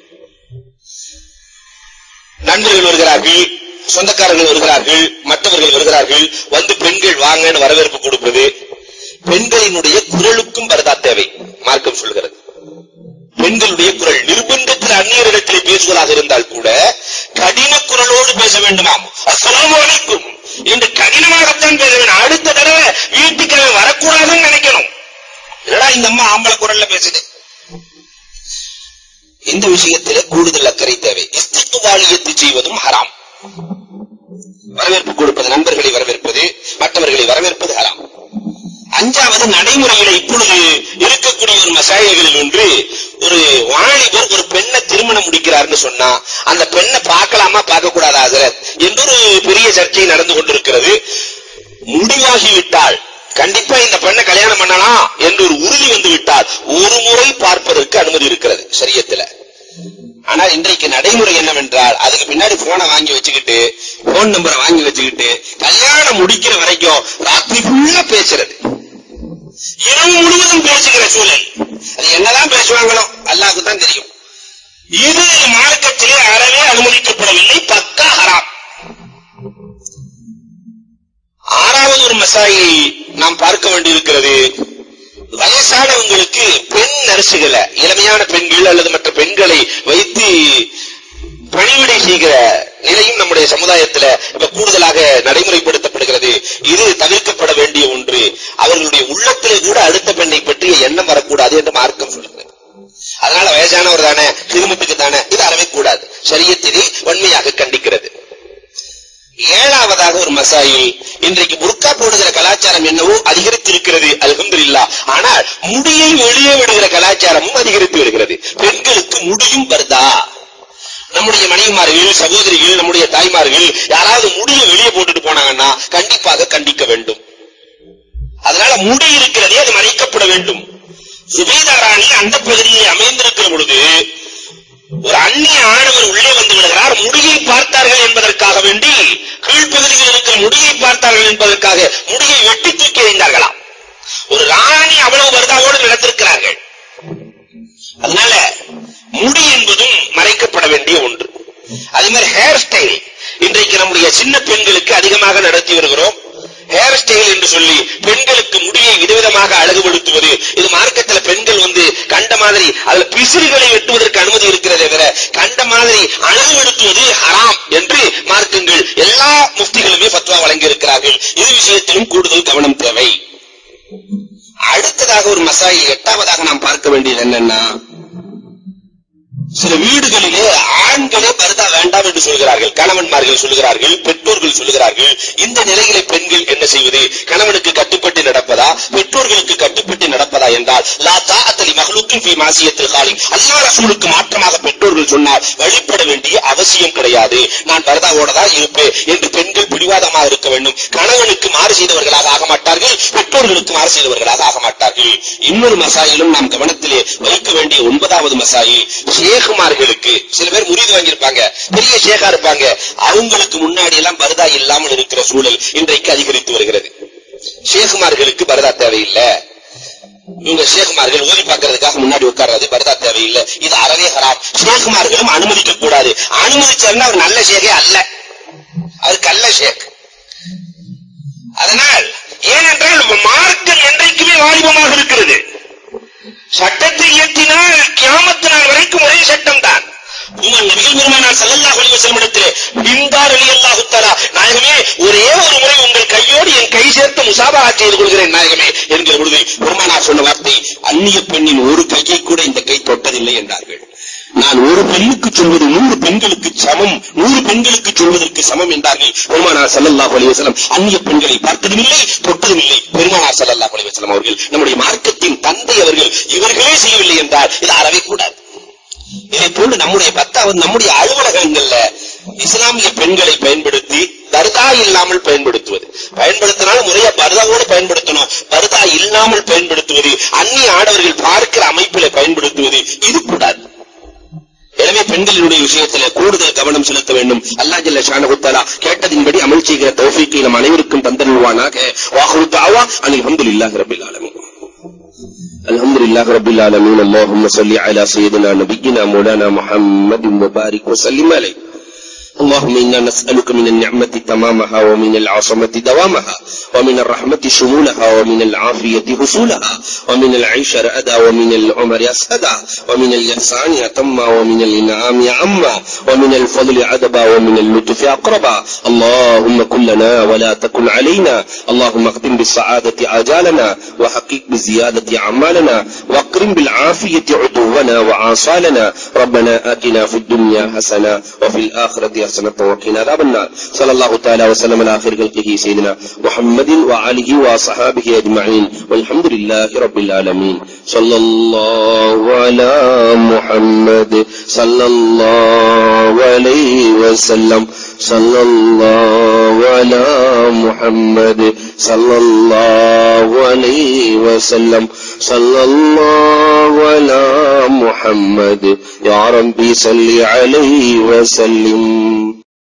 நண்பர்கள் வருகிறார்கள் சொந்தக்காரர்கள் வருகிறார்கள் மற்றவர்கள் வருகிறார்கள் வந்து பெண்கள் வாங்கன்னு வரவேற்பு கொடுப்பது பெண்களினுடைய குரலுக்கும் பரதா தேவை மார்க்கம் சொல்கிறது பெண்களுடைய குரல் நிர்பந்தத்தில் அந்நியரிடத்திலே பேசுவதாக இருந்தால் கூட கடின குரலோடு பேச வேண்டுமாம் அஸ்ஸலாமு அலைக்கும் என்று கடினமாகத்தான் பேச வேண்டும் அடுத்த தடவை வீட்டுக்கு அவன் வரக்கூடாதுன்னு நினைக்கணும் என்னடா இந்த அம்மா ஆம்பளை குரல்ல பேசுது இந்த விஷயத்திலே கூடுதல் அக்கறை தேவை இஸ்திக்குபாலியத்து செய்வதும் ஹராம் வரவேற்பு கொடுப்பது நண்பர்களை வரவேற்பது மற்றவர்களை வரவேற்பது ஹராம் அஞ்சாவது நடைமுறையில இப்பொழுது இருக்கக்கூடிய ஒரு மசாயல்களில் ஒன்று ஒரு வாலிபர் ஒரு பெண்ணை திருமணம் முடிக்கிறார்னு சொன்னா அந்த பெண்ணை பார்க்கலாமா பார்க்க கூடாதா ஹசரத் என்று ஒரு பெரிய சர்ச்சை நடந்து கொண்டிருக்கிறது முடிவாகிவிட்டால் கண்டிப்பா இந்த பெண்ணை கல்யாணம் பண்ணலாம் என்று ஒரு உறுதி வந்து விட்டால் ஒரு முறை பார்ப்பதற்கு அனுமதி இருக்கிறது சரியத்துல ஆனால் இன்றைக்கு நடைமுறை என்னவென்றால் அதுக்கு பின்னாடி போனை வாங்கி வச்சுக்கிட்டு போன் நம்பரை வாங்கி வச்சுக்கிட்டு கல்யாணம் முடிக்கிற வரைக்கும் ராத்திரி ஃபுல்லா பேசுறது இரவு முழுவதும் பேசுகிற சூழல் அது என்னதான் பேசுவாங்களோ அல்லாஹ்க்கு தான் தெரியும் இது மார்க்கத்திலே அறவே அனுமதிக்கப்படவில்லை பக்கா ஹராம் ஆறாவது ஒரு மசாயை நாம் பார்க்க வேண்டியிருக்கிறது வயசானவங்களுக்கு பெண் நர்சுகளை இளமையான பெண்கள் அல்லது மற்ற பெண்களை வைத்து பணிவிடை செய்கிற நிலையும் நம்முடைய சமுதாயத்துல இப்ப கூடுதலாக நடைமுறைப்படுத்தப்படுகிறது இது தவிர்க்கப்பட வேண்டிய ஒன்று அவர்களுடைய உள்ளத்திலே கூட அடுத்த பெண்ணை பற்றிய எண்ணம் வரக்கூடாது என்று மார்க்கம் சொல்கிறது அதனால வயசானவர் தானே திருமத்துக்கு தானே இது அறவே கூடாது சரியத்தினை வன்மையாக கண்டிக்கிறது ஏழாவதாக ஒரு மசாயில் இன்றைக்கு புர்கா போடுகிற கலாச்சாரம் என்னவோ அதிகரித்திருக்கிறது அல்ஹம்துலில்லா ஆனால் முடியை வெளியே விடுகிற கலாச்சாரமும் அதிகரித்து வருகிறது பெண்களுக்கு முடியும் வருதா நம்முடைய மனைவிமார்கள் சகோதரிகள் நம்முடைய தாய்மார்கள் யாராவது முடியை வெளியே போட்டுட்டு போனாங்கன்னா கண்டிப்பாக கண்டிக்க வேண்டும் அதனால முடி இருக்கிறதே அது மறைக்கப்பட வேண்டும் சுபேதா ராணி அந்த பகுதியில் அமைந்திருக்கிற பொழுது ஒரு அந்நிய ஆணவர் உள்ளே வந்து விடுகிறார் முடியை பார்த்தார்கள் என்பதற்காக வேண்டி கீழ்ப்பகுதியில் இருக்கிற முடியை பார்த்தார்கள் என்பதற்காக முடியை வெட்டி தூக்கி எறிந்தார்களாம் ஒரு ராணி அவ்வளவு வருதாவோடு நடத்திருக்கிறார்கள் அதனால முடி என்பதும் மறைக்கப்பட வேண்டிய ஒன்று அதே மாதிரி ஹேர் ஸ்டைல் இன்றைக்கு நம்முடைய சின்ன பெண்களுக்கு அதிகமாக நடத்தி வருகிறோம் ஹேர் ஸ்டைல் என்று சொல்லி பெண்களுக்கு முடியை விதவிதமாக அழகுபடுத்துவது இது மார்க்கத்துல பெண்கள் வந்து கண்ட மாதிரி அதுல பிசிறுகளை வெட்டுவதற்கு அனுமதி இருக்கிறதே தவிர கண்ட மாதிரி அழகுபடுத்துவது ஹராம் என்று மார்க்கங்கள் முஃப்திகளுமே ஃபத்வா வழங்கி இருக்கிறார்கள் இது விஷயத்திலும் கூடுதல் கவனம் தேவை அடுத்ததாக ஒரு மசாயில் எட்டாவதாக நாம் பார்க்க வேண்டியது என்னன்னா சில வீடுகளிலே ஆண்களே பருதா வேண்டாம் என்று சொல்கிறார்கள் கணவன்மார்கள் சொல்கிறார்கள் பெற்றோர்கள் சொல்கிறார்கள் இந்த நிலையிலே பெண்கள் என்ன செய்வது கணவனுக்கு கட்டுப்பட்டு நடப்பதா பெற்றோர்களுக்கு கட்டுப்பட்டு நடப்பதா என்றால் லா தாஅத்தலி மஹ்லூக்கின் ஃபீ மாசியத்தில் காலிக் அல்லாஹ் ரசூலுக்கு மாற்றமாக பெற்றோர்கள் சொன்னால் வழிபட வேண்டிய அவசியம் கிடையாது நான் பரதாவோட தான் இருப்பேன் என்று பெண்கள் பிடிவாதமாக இருக்க வேண்டும் கணவனுக்கு மாறு செய்தவர்களாக ஆக மாட்டார்கள் பெற்றோர்களுக்கு மாறு செய்தவர்களாக ஆக மாட்டார்கள் இன்னொரு மசாயிலும் நாம் கவனத்திலே வைக்க வேண்டிய ஒன்பதாவது மசாயில் ஷேகுமார்களுக்கு சில பேர் முறிது வாங்கியிருப்பாங்க பெரிய ஷேகா இருப்பாங்க அவங்களுக்கு முன்னாடி எல்லாம் பரதா இல்லாமல் இருக்கிற சூழல் இன்றைக்கு அதிகரித்து வருகிறது ஷேகுமார்களுக்கு பரதா தேவையில்லை இவங்க ஷேகுமார்கள் ஓதி பார்க்கறதுக்காக முன்னாடி உட்கார்றது பரதா தேவையில்லை இது அறவே ஹராம் ஷேகுமார்களும் அனுமதிக்க கூடாது அனுமதிச்சாருன்னா அவர் நல்ல ஷேகே அல்ல அது கள்ள ஷேக் அதனால் ஏனென்றால் மார்க்கம் என்றைக்குமே வாலிபமாக இருக்கிறது சட்டத்தை இயற்றினால் கியாமத்து நாள் வரைக்கும் ஒரே சட்டம் தான் உமர் நபிகள் பெருமானார் ஸல்லல்லாஹு அலைஹி வஸல்லம் இடத்திலே பின்தார் ரலியல்லாஹு தஆலா நாயகமே ஒரே ஒரு முறை உங்கள் கையோடு என் கை சேர்த்து முசாபஹா செய்து கொள்கிறேன் நாயகமே என்கிற பொழுது பெருமானார் சொன்ன வார்த்தை அந்நிய பெண்ணின் ஒரு கையை கூட இந்த கை தொட்டதில்லை என்றார்கள் நான் ஒரு பெண்ணுக்கு சொல்வது நூறு பெண்களுக்கு சமம் நூறு பெண்களுக்கு சொல்வதற்கு சமம் என்றார்கள் பெருமானார் ஸல்லல்லாஹு அலைஹி வஸல்லம் அந்நிய பெண்களை பார்த்ததும் இல்லை தொட்டதும் இல்லை பெருமானார் ஸல்லல்லாஹு அலைஹி வஸல்லம் அவர்கள் நம்முடைய மார்க்கத்தின் தந்தை அவர்கள் இவர்களே செய்யவில்லை என்றால் இது அறவே கூடாது இதை போன்று நம்முடைய பத்தாவது நம்முடைய அலுவலகங்கள்ல இஸ்லாமிய பெண்களை பயன்படுத்தி பர்தா இல்லாமல் பயன்படுத்துவது பயன்படுத்தினாலும் முறையா பர்தாவோடு பயன்படுத்தணும் பர்தா இல்லாமல் பயன்படுத்துவது அந்நிய ஆடவர்கள் பார்க்கிற அமைப்பில பயன்படுத்துவது இது கூடாது எனவே பெண்களினுடைய விஷயத்துல கூடுதல் கவனம் செலுத்த வேண்டும் அல்லா ஜல்ல ஷானஹுத்தாலா கேட்டதின்படி அமல் செய்கிற தௌஃபீக்கை நம் அனைவருக்கும் தந்தருவானாக வாஹுரு தாவா அனில் அல்ஹம்துலில்லாஹி ரப்பில் ஆலமீன் الحمد لله رب العالمين اللهم صل على سيدنا نبينا مولانا محمد وبارك وسلم عليه اللهم إنا نسألك من النعمة تمامها ومن العصمة دوامها ومن الرحمة شمولها ومن العافية حصولها ومن العيش رأدا ومن العمر أسهدا ومن الإحسان أتما ومن الإنعام عما ومن الفضل عدبا ومن اللطف أقربا اللهم كن لنا ولا تكن علينا اللهم اختم بالسعادة آجالنا وحقق بزيادة أعمالنا واكرم بالعافية عدونا وعاصالنا ربنا آتنا في الدنيا حسنة وفي الآخرة حسنة وقنا عذاب النار صلى الله تعالى وسلم على آخر خلقه سيدنا محمد وعليه وصحابه أجمعين والحمد لله رب العالمين صلى الله على محمد صلى الله عليه وسلم صلى الله على محمد صلى الله عليه وسلم صلى الله على محمد يا ربي صل عليه وسلم